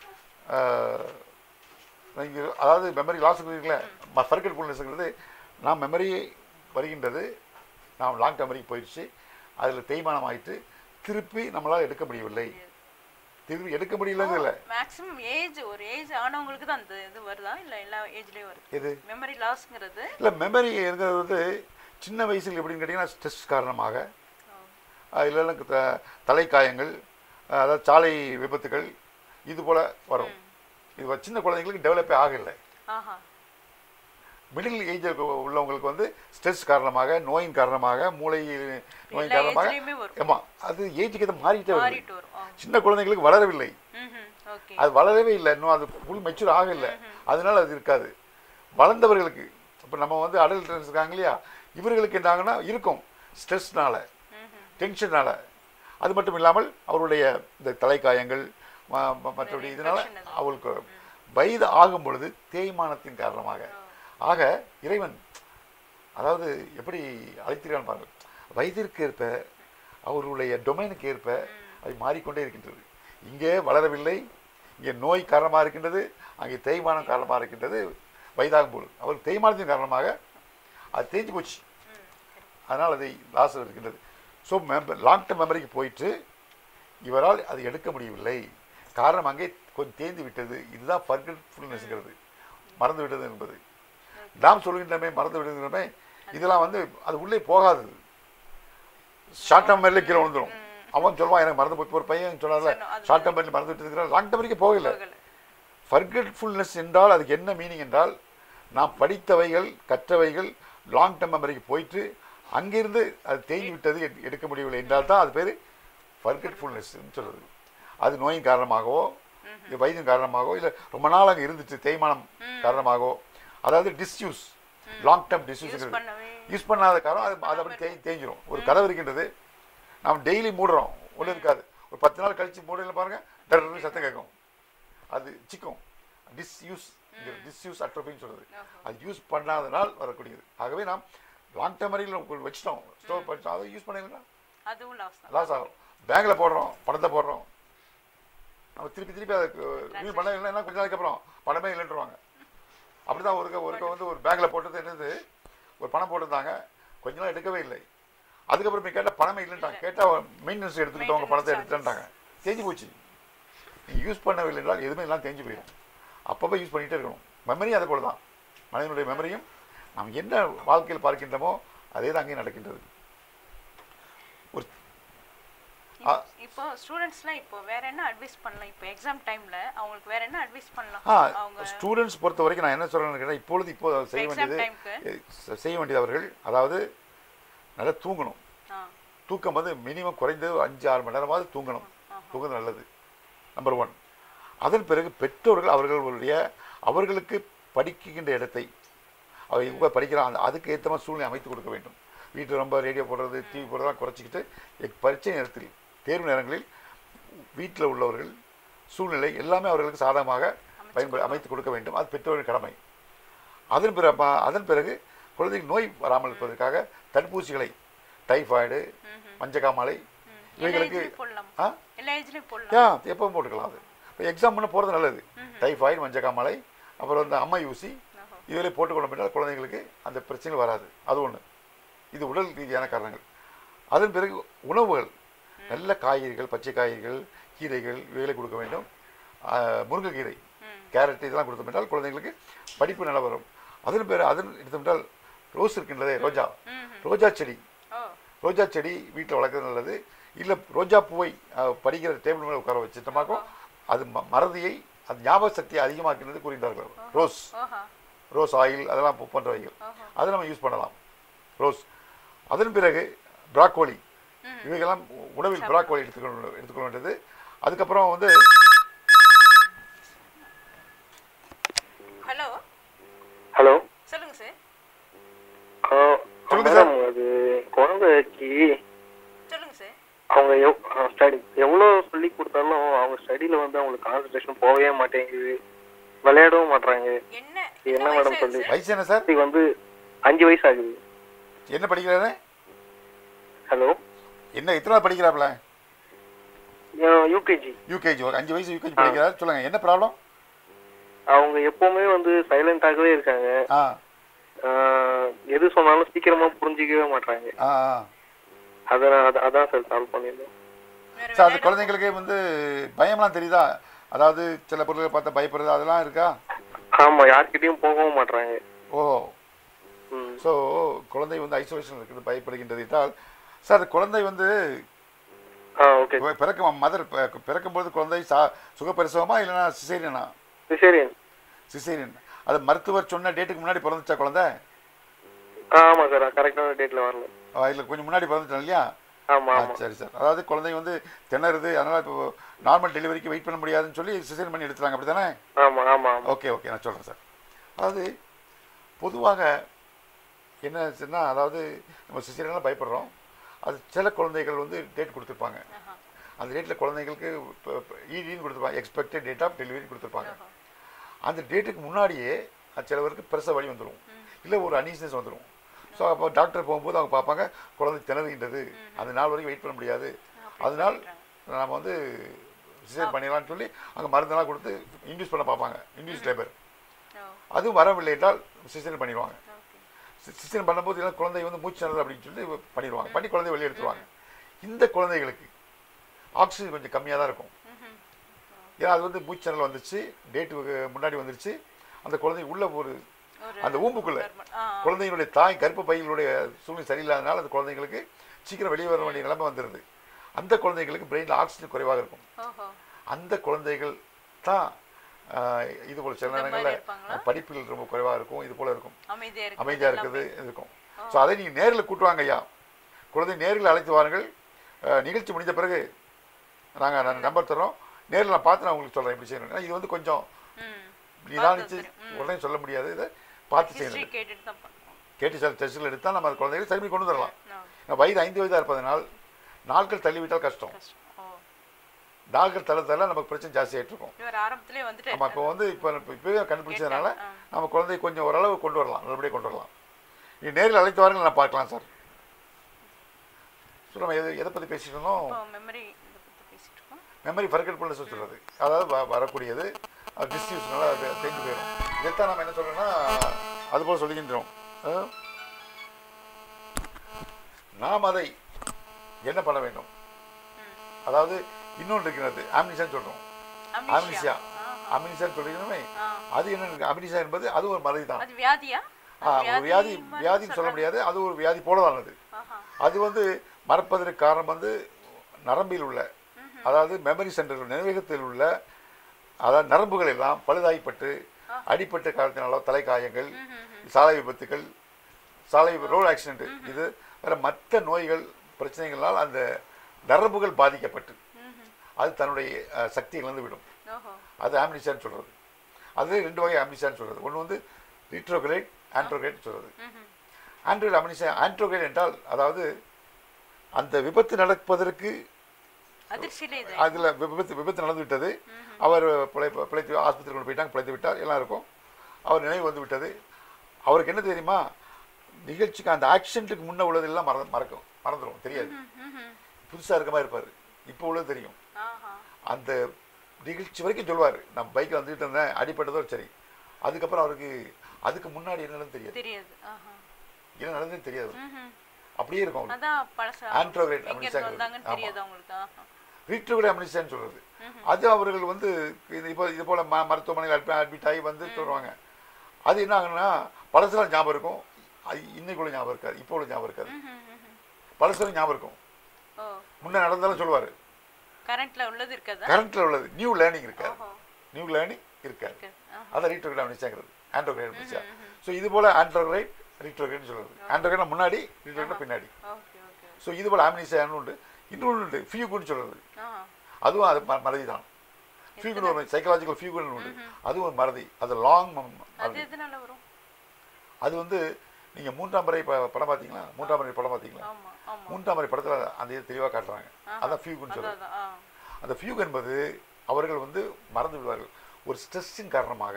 நீங்கள் அதாவது மெமரி லாஸ் இருக்குல்ல ஃபர்கட் ஃபுல்னஸ்ங்கிறது நாம் மெமரி வருகின்றது நாம் லாங் டேர்ம் வரைக்கும் போயிடுச்சு அதில் தேய்மானம் ஆயிட்டு திருப்பி நம்மளால் எடுக்க முடியவில்லை திருப்பி எடுக்க முடியலங்கிறல மேக்ஸிமம் ஏஜ் ஒரு ஏஜ் ஆனவங்களுக்கு தான் அந்த இது வருதா இல்ல எல்லா ஏஜ்லயும் வருது எது மெமரி லாஸ்ங்கிறது இல்லை மெமரி இருக்கிறது வந்து சின்ன வயசில் எப்படின்னு கேட்டிங்கன்னா ஸ்ட்ரெஸ் காரணமாக அஹ் இல்லைன்னா த- தலைக்காயங்கள் அஹ் அதாவது சாலை விபத்துகள் இது போல் வரும் இது வ- சின்ன குழந்தைங்களுக்கு டெவலப்பே ஆகலை ஆஹா மிடில் ஏஜ் உள்ளவங்களுக்கு வந்து ஸ்ட்ரெஸ் காரணமாக நோயின் காரணமாக மூளை நோயின் எல்லா காரணமாக ஏஜ்லயுமே வரும் ஆமாம் அது ஏஜுக்கு ஏற்ற மாறிட்டே வருது மாறிட்டு வரும் ஆ. சின்ன குழந்தைங்களுக்கு வளரவில்லை ம்ஹும். ஓகே அது வளரவே இல்லை இன்னும் அது ஃபுல் மெச்சூர் ஆகலை அதனால அது இருக்காது வளர்ந்தவர்களுக்கு இப்போ நம்ம வந்து அடல்ட் இருக்காங்க இல்லையா இவர்களுக்கு என்னாங்கன்னா இருக்கும் ஸ்ட்ரெஸ்னால டென்ஷனால அது மட்டும் இல்லாமல் அவருடைய இந்த தலைக்காயங்கள் ம- ம- மற்றபடி இதனால infection அது. அவளுக்கு வயது ஆகும் பொழுது தேய்மானத்தின் காரணமாக ஆக இறைவன் அதாவது எப்படி அழைத்திருக்கான் பாருங்கள் வயதிற்கு ஏற்ப அவர்களுடைய டொமைனுக்கு ஏற்ப அது மாறிக்கொண்டே இருக்கின்றது இங்கே வளரவில்லை இங்கே நோய் காரணமாக இருக்கின்றது அங்கே தேய்மானம் காரணமாக இருக்கின்றது வயதாகும் பொழுது அவர் தேய்மானத்தின் காரணமாக அது தேஞ்சு போச்சு அதனால் அதை லாஸ் இருக்கின்றது ஸோ மெம்பர் லாங் டர்ம் மெமரிக்கு போயிட்டு இவரால் அதை எடுக்க முடியவில்லை காரணம் அங்கே கொஞ்சம் தேய்ந்து விட்டது இதுதான் ஃபர்கட்ஃபுல்னஸ்ங்கிறது மறந்து விட்டது என்பது நாம் சொல்கின்றமே மறந்து விடுகின்றமே இதெல்லாம் வந்து அது உள்ளே போகாதது ஷார்ட் டர்ம் மெமரியில் கீழே விழுந்துரும் அவன் சொல்லுவான் எனக்கு மறந்து போய் ஒரு பையன் சொன்னார்ல சொன்னோம், அது ஷார்ட் டர்ம் மெமரி மறந்து விட்டதுங்கிறான் லாங் டர்ம் வரைக்கும் போகல போகல. ஃபர்கெட்ஃபுல்னஸ் என்றால் அதுக்கு என்ன மீனிங் என்றால் நாம் படித்தவைகள் கற்றவைகள் லாங் டர்ம் மெமரிக்கு போயிட்டு அங்கிருந்து அது தேங்கி விட்டது எடு- எடுக்க முடியவில்லை என்றால் தான் அது பேர் ஃபர்கெட்ஃபுல்னஸ் சொல்றது அது நோயின் காரணமாகவோ இல்லை வயதின் காரணமாகவோ இல்லை ரொம்ப நாள் அங்கே இருந்துச்சு தேய்மானம் காரணமாகவோ அதாவது disuse long term disuse use பண்ணவே யூஸ் பண்ணாத காரணம் அது அது அப்படி தேய் தேஞ்சிரும் ஒரு கதவு இருக்கின்றது நாம் டெய்லி மூடுறோம் ஒன்றும் இருக்காது ஒரு பத்து நாள் கழிச்சு மூடல பாருங்க டர்னு சத்தம் கேட்கும் அது சிக்கும் டிஸ்யூஸ் டிஸ்யூஸ் அட்ரோபின்னு சொல்றது அது யூஸ் பண்ணாதனால் வரக்கூடியது ஆகவே நாம் லாங் டர்ம் வரையில் வச்சிட்டோம் ஸ்டோர் பண்ணிட்டோம் அதை யூஸ் பண்ணலைன்னா அதுவும் லாஸ் தான் லாஸ் ஆகும் பேங்க்ல போடுறோம் பணத்தை போடுறோம் நம்ம திருப்பி திருப்பி அதை ரினியூ பண்ண இல்லைன்னா கொஞ்ச நாளைக்கு அப்புறம் பணமே இல்லைன்றுவாங்க அப்படிதான் ஒருக்க ஒருக்க வந்து ஒரு பேங்க்ல போட்டது என்னது ஒரு பணம் போட்டிருந்தாங்க கொஞ்ச நாள் எடுக்கவே இல்லை அதுக்கப்புறம் போய் கேட்டால் பணமே இல்லைன்ட்டாங்க கேட்டால் மெயின்டெனன்ஸ் எடுத்துக்கிட்டவங்க பணத்தை எடுத்துட்டாங்க தேஞ்சு போச்சு நீங்கள் யூஸ் பண்ணவில்லை என்றால் எதுவுமே எல்லாம் தேஞ்சு போயிடும் அப்பப்போ யூஸ் பண்ணிகிட்டே இருக்கணும் மெமரி அதே போல தான் மனிதனுடைய மெமரியும் நாம் என்ன வாழ்க்கையில் பார்க்கின்றோமோ அதே தான் அங்கேயும் நடக்கின்றது ஒரு ஆ. இப்போ ஸ்டூடெண்ட்ஸ்லாம் இப்போ வேற என்ன அட்வைஸ் பண்ணலாம் இப்போ எக்ஸாம் டைம்ல அவங்களுக்கு வேற என்ன அட்வைஸ் பண்ணலாம் ஆ அவங்க ஸ்டூடெண்ட்ஸ் பொறுத்த வரைக்கும் நான் என்ன சொல்றேன்னு கேட்டால் இப்பொழுது இப்போ செய்ய exam வேண்டியது time-க்கு? எ, செய்ய வேண்டியது அவர்கள் அதாவது நல்லா தூங்கணும் ஆ தூக்கம் வந்து மினிமம் குறைந்தது ஒரு அஞ்சு ஆறு மணி நேரமாவது தூங்கணும் தூங்குறது நல்லது நம்பர் ஒன் அதன் பிறகு பெற்றோர்கள் அவர்களுடைய அவர்களுக்கு படிக்கின்ற இடத்தை அவர் இவங்க படிக்கிறான் அந்த அதுக்கு ஏற்ற மாதிரி சூழ்நிலை அமைத்து கொடுக்க வேண்டும் வீட்டில் ரொம்ப ரேடியோ போடுறது டிவி போடுறதெல்லாம் குறைச்சிக்கிட்டு எக் பரீட்சை நேரத்தில் தேர்வு நேரங்களில் வீட்டில் உள்ளவர்கள் சூழ்நிலை எல்லாமே அவர்களுக்கு சாதகமாக பயன்படு அமைத்து கொடுக்க வேண்டும் அது பெற்றோரின் கடமை அதன் பிறகு அப்ப- அதன் பிறகு குழந்தைக்கு நோய் வராமல் இருப்பதற்காக தடுப்பூசிகளை டைஃபாய்டு மஞ்சக்காமலை எல்லா இவைகளுக்கு ஏஜ்லயும் போடலாம் ஆ எல்லா ஏஜ்லயும் போடலாம் யா எப்பவும் போட்டுக்கலாம் அது இப்போ எக்ஸாம் பண்ண போகிறது நல்லது டைஃபாய்டு மஞ்சக்காமலை அப்புறம் வந்து அம்மை ஊசி இதில் போட்டுக்கொள்ள என்றால் குழந்தைங்களுக்கு அந்த பிரச்சனைகள் வராது அது ஒன்று இது உடல் ரீதியான காரணங்கள் அதன் பிறகு உணவுகள் நல்ல காய்கறிகள் பச்சை காய்கறிகள் கீரைகள் இவைகளை கொடுக்க வேண்டும் ஆஹ், முருங்கைக்கீரை கேரட் இதெல்லாம் கொடுத்தோம் என்றால் குழந்தைங்களுக்கு படிப்பு நல்லா வரும் அதன் பேர் அதன் எடுத்தோம்னால் ரோஸ் இருக்கின்றதே ரோஜா ரோஜா செடி ஓ ரோஜா செடி வீட்டில் வளர்க்குறது நல்லது இல்லை ரோஜா பூவை அஹ், படிக்கிற டேபிள் மேலே உட்கார வச்சுட்டோமாக்கும் அது ம- மறதியை அது ஞாபக சக்தியை அதிகமாக்கினது கூறுகின்றார்கள் ரோஸ் ஓஹா ரோஸ் ஆயில் அதெல்லாம் போ- போன்றவைகள் அதை நம்ம யூஸ் பண்ணலாம் ரோஸ் அதன் பிறகு பிராக்கோலி இவைகள்லாம் உ- உணவில் பிராக்கோலி எடுத்துக்கொள்ள எடுத்துக்கொள்ள வேண்டியது அதுக்கப்புறம் வந்து ஹலோ ஹலோ சொல்லுங்க சார் சொல்லுங்க மேடம் அது குழந்தைக்கு சொல்லுங்க சார் அவங்க எவ் ஸ்டடி எவ்வளோ சொல்லி கொடுத்தாலும் அவங்க ஸ்டடியில் வந்து அவங்களுக்கு கான்சன்ட்ரேஷன் போகவே மாட்டேங்குது விளையாடவும் மாட்றாங்க என்ன என்ன என்ன மேடம் வயசு சொல்லி சார் வயசு என்ன சார் இதுக்கு வந்து அஞ்சு வயசு ஆகுது என்ன படிக்கிறாரு ஹலோ என்ன எத்தனை படிக்கிறாப்ல யூகேஜி யூகேஜி அஞ்சு வயசு யூகேஜி படிக்கிறார் சொல்லுங்க என்ன ப்ராப்ளம் அவங்க எப்பவுமே வந்து சைலண்டாகவே இருக்காங்க ஆ ஆஹ் எது சொன்னாலும் சீக்கிரமா புரிஞ்சிக்கவே மாட்றாங்க ஆ ஆ அதான் அத- அதான் சார் சால்வ் பண்ணியிருந்தோம் வேற சார் அது விளையாட- குழந்தைங்களுக்கு வந்து பயம்லாம் தெரியுதா அதாவது சில பொருட்களை பார்த்தா பயப்படுறது அதெல்லாம் இருக்கா ஆமா யார்கிட்டயும் போகவும் மாட்றாங்க ஓ ம். ஸோ குழந்தை வந்து ஐசோலேஷன் இருக்கிறது பயப்படுகின்றது என்றால் சார் குழந்தை வந்து ஆ ஓகே பி- பிறக்கும் மதர் பிறக்கும்போது குழந்தை சா சுகப்பிரசவமா இல்லைன்னா சிசேரியனா சரிங்க சிசேரியன் அது மருத்துவர் சொன்ன டேட்டுக்கு முன்னாடி பிறந்துச்சா குழந்தை ஆமா சார் கரெக்டான டேட்ல வரல இல்லை கொஞ்சம் முன்னாடி பிறந்துட்டோம் இல்லையா ஆமா ஆ, ஆமா சரி சார் அதாவது குழந்தை வந்து திணறுது அதனால் இப்போ நார்மல் டெலிவரிக்கு வெயிட் பண்ண முடியாதுன்னு சொல்லி சிசேரியன் பண்ணி எடுத்துறாங்க அப்படி தானே ஆமா ஆமா ஆமா ஓகே ஓகே நான் சொல்கிறேன் சார் அதாவது பொதுவாக என்ன ஆச்சுன்னா அதாவது நம்ம சிசேரியனால பயப்படுறோம் அது சில குழந்தைகள் வந்து டேட் கொடுத்துருப்பாங்க ஆஹா. அந்த டேட்டில் குழந்தைங்களுக்கு இடின்னு கொடுத்துருப்பாங்க எக்ஸ்பெக்டட் டேட் ஆஃப் டெலிவரி கொடுத்துருப்பாங்க ஓஹோ. அந்த டேட்டுக்கு முன்னாடியே அது சிலவருக்கு பிரசவ வலி வந்துடும் இல்லை ஒரு அனீசியஸ் வந்துடும் ஸோ அப்போ டாக்டர் போகும்போது அவங்க பார்ப்பாங்க குழந்தை திணறுகின்றது அந்த நாள் வரைக்கும் வெயிட் பண்ண முடியாது அப்படி அதனால் சொல்லிடுறாங்க. நம்ம வந்து சிசேர் பண்ணிடலாம்னு சொல்லி அங்கே மருந்தெல்லாம் கொடுத்து இன்டியூஸ் பண்ண பார்ப்பாங்க இன்டியூஸ் லேபர் ஓ அதுவும் வரவில்லை என்றால் சிசேரியன் பண்ணிடுவாங்க ஓகே சிஸ்டம் பண்ணும்போது எல்லாம் குழந்தை வந்து மூச்சு திணறல் அப்படின்னு சொல்லி பண்ணிடுவாங்க பண்ணி குழந்தைய வெளியே எடுத்துருவாங்க இந்த குழந்தைகளுக்கு ஆக்சிஜன் கொஞ்சம் கம்மியாக தான் இருக்கும் ம்ஹும். ஏன்னா அது வந்து மூச்சு திணறல் வந்துச்சு டேட்டு முன்னாடி வந்துருச்சு அந்த குழந்தை உள்ள ஒரு ஒரு அந்த ஊம்புக்குள்ள ஹார்மோன். ஆ ஆ. குழந்தைகளுடைய தாய் கர்ப்ப பைகளுடைய சூழ்நிலை சரியில்லாதனால அந்த குழந்தைங்களுக்கு சீக்கிரம் வெளியே வர வேண்டிய நிலைமை வந்துடுது அந்த குழந்தைகளுக்கு பிரெயினில் ஆக்சிஜன் குறைவாக இருக்கும் ஓஹோ அந்த குழந்தைகள் தான் ஆஹ், இது போல சில இந்த மாதிரி நேரங்களில் இருப்பாங்களா? படிப்பில் ரொம்ப குறைவாக இருக்கும் இது போல இருக்கும் அமைதியா இருக்கு அமைதியாக இருக்கிறது இருக்கும் ஸோ அதை நீங்கள் நேரில் கூட்டுவாங்க ஐயா குழந்தை நேரில் அழைத்து வாருங்கள் அஹ், நிகழ்ச்சி முடிஞ்ச பிறகு நாங்கள் நான் நம்பர் தரோம் நேரில் நான் பார்த்து நான் உங்களுக்கு சொல்கிறேன் எப்படி செய்யணும் ஏன்னா இது வந்து கொஞ்சம் ம் நிதானிச்சு தெரியும். உடனே சொல்ல முடியாது இதை பார்த்து ஹிஸ்டரி செய்யணும் கேட்டுட்டு தான் பண்ணுவோம் கேட்டு சில டெஸ்ட்டுகள் எடுத்தால் நம்ம அந்த குழந்தைகளை சரி பண்ணி கொண்டு வரலாம் ஆ, ஏன்னா வயது ஐந்து வயதாக இருப்பதனால் நாட்கள் தள்ளிவிட்டால் கஷ்டம் கஷ்டம் ஓ நாட்கள் தள்ள தள்ள நமக்கு பிரச்சனை ஜாஸ்தியாகிட்டு இருக்கும் இவர் ஆரம்பத்திலே வந்துட்டு நம்ம இப்போ வந்து இப்போ இப்போ இப்போவே கண்டுபிடிச்சதுனால நம்ம குழந்தையை கொஞ்சம் ஓரளவு கொண்டு வரலாம் நல்லபடியாக கொண்டு வரலாம் நீ நேரில் அழைத்து வாருங்கள் நான் பார்க்கலாம் சார் ஸோ நம்ம எது எதை பற்றி பேசிட்டு இருந்தோம் இப்போ மெமரி இதை பத்தி பேசிட்டு இருக்கோம் மெமரி ஃபர்கட்ஃபுல்னஸ் சொல்கிறது அதாவது வ- வரக்கூடியது அது டிஸ்யூஸ்னால அது தெரிஞ்சு போயிடும் இதைத்தான் நம்ம என்ன சொல்றோம்னா அது போல் சொல்லுகின்றோம் அஹ், நாம் அதை என்ன பண்ண வேண்டும் அதாவது இன்னொன்று இருக்கிறது ஆம்னிஷான்னு சொல்கிறோம் ஆம்னிஷியா ஆம்னிஷான்னு சொல்லிக்கிறோமே ஆ. அது என்ன இருக்கு ஆம்னிஷியா என்பது அது ஒரு மறதி தான் அது வியாதியா ஆ, ஒரு வியாதி மாதிரி வியாதின்னு சொல்ல முடியாது அது ஒரு வியாதி போலதானது ஆஹா. அது வந்து மறப்பதற்கு காரணம் வந்து நரம்பில் உள்ள அதாவது மெமரி சென்டர் நினைவகத்தில் உள்ள அதாவது நரம்புகள் எல்லாம் பழுதாய்ப்பட்டு அடிப்பட்ட காரணத்தினாலோ தலைக்காயங்கள் சாலை விபத்துகள் சாலை ரோடு ஆக்சிடென்ட் இது வேற மற்ற நோய்கள் பிரச்சனைகளால் அந்த நரம்புகள் பாதிக்கப்பட்டு அது தன்னுடைய அஹ், சக்தியை இழந்து விடும் ஓஹோ அது ஆம்னிஷான்னு சொல்றது அது ரெண்டு வகை ஆம்னிஷான்னு சொல்றது ஒன்று வந்து ரிட்ரோகிரேட் ஆண்ட்ரோகிரேட் சொல்றது ம்ஹும். ஆண்ட்ரோகிரேட் அம்னிஷா ஆண்ட்ரோகிரேட் என்றால் அதாவது அந்த விபத்து நடப்பதற்கு அதிர்ச்சியிலே இது அதில் விபத்து விபத்து நடந்து விட்டது அவர் பிழைப்பு பிழைத்து ஆஸ்பத்திரி கொண்டு போயிட்டாங்க பிழைத்து விட்டார் எல்லாம் இருக்கும் அவர் நினைவு வந்து விட்டது அவருக்கு என்ன தெரியுமா நிகழ்ச்சிக்கு அந்த ஆக்சிடென்ட்டுக்கு முன்ன உள்ளதெல்லாம் மற மறக்கும் மறந்துடும் தெரியாது ம்ஹும். புதுசாக இருக்க மாதிரி இருப்பார் இப்போ உள்ளது தெரியும் ஆஹா அந்த நிகழ்ச்சி வரைக்கும் சொல்லுவார் நான் பைக்கில் வந்துட்டு இருந்தேன் அடிப்பட்டதோ சரி அதுக்கப்புறம் அவருக்கு அதுக்கு முன்னாடி என்ன நடந்து தெரியாது தெரியாது ஆஹா என்ன நடந்ததுன்னு தெரியாது ம்ஹும். அப்படியே இருக்கும் அவருக்கு அதான் பழசு Antrograde எங்க amnesia இருந்து வந்தாங்கன்னு ஆமா. தெரியாது அவங்களுக்கு ஆஹா ரீட்ரோகிரேட் அம்னிஷான்னு சொல்றது அது அவர்கள் வந்து இது இப்போ இது போல ம மருத்துவமனையில் அட்மி அட்மிட் ஆகி வந்து சொல்லுவாங்க அது என்ன ஆகுன்னா பழசுலாம் ஞாபகம் இருக்கும் அது இன்னைக்குள்ள ஞாபகம் இருக்காது இப்போ உள்ள ஞாபகம் இருக்காது ம்ஹும், ம்ஹும். பழசுலாம் ஞாபகம் இருக்கும் ஓ முன்ன நடந்தாலும் சொல்லுவார் கரண்ட்ல உள்ளது இருக்காதா கரண்ட்ல உள்ளது நியூ லேர்னிங் இருக்காது ஓஹோ நியூ லேர்னிங் இருக்காது இருக்கு. ஆஹா. அதான் ரீட்ரோகிரேட் அம்னிஷாங்கிறது ஆண்ட்ரோகிரேட் அம்னிஷா ஸோ இது போல ஆண்ட்ரோகிரேட் ரீட்ரோகிரேட்னு சொல்றது ஆண்ட்ரோகிரேட் முன்னாடி ரீட்ரோகிரேட் பின்னாடி ஓகே ஓகே ஸோ இது போல ஆம்னிஷான்னு உண்டு இன்னொன்று உண்டு ஃபியூகுன்னு சொல்றது ஆஹா அதுவும் அது ம- மறதி தான் ஃபியூகுன்னு ஒரு சைக்கலாஜிக்கல் ஃபியூகுன்னு உண்டு அதுவும் ஒரு மறதி அது லாங் அது எதனால வரும் அது வந்து நீங்க மூன்றாம் முறை ப- படம் பார்த்தீங்களா மூன்றாம் முறை படம் பார்த்தீங்களா ஆமா ஆமா மூன்றாம் முறை படத்துல அந்த இது தெளிவாக காட்டுறாங்க ஆஹா. அதான் ஃபியூகுன்னு அதான் சொல்றது அதான் ஆ அந்த ஃபியூக் என்பது அவர்கள் வந்து மறந்து விடுவார்கள் ஒரு ஸ்ட்ரெஸ்ஸின் காரணமாக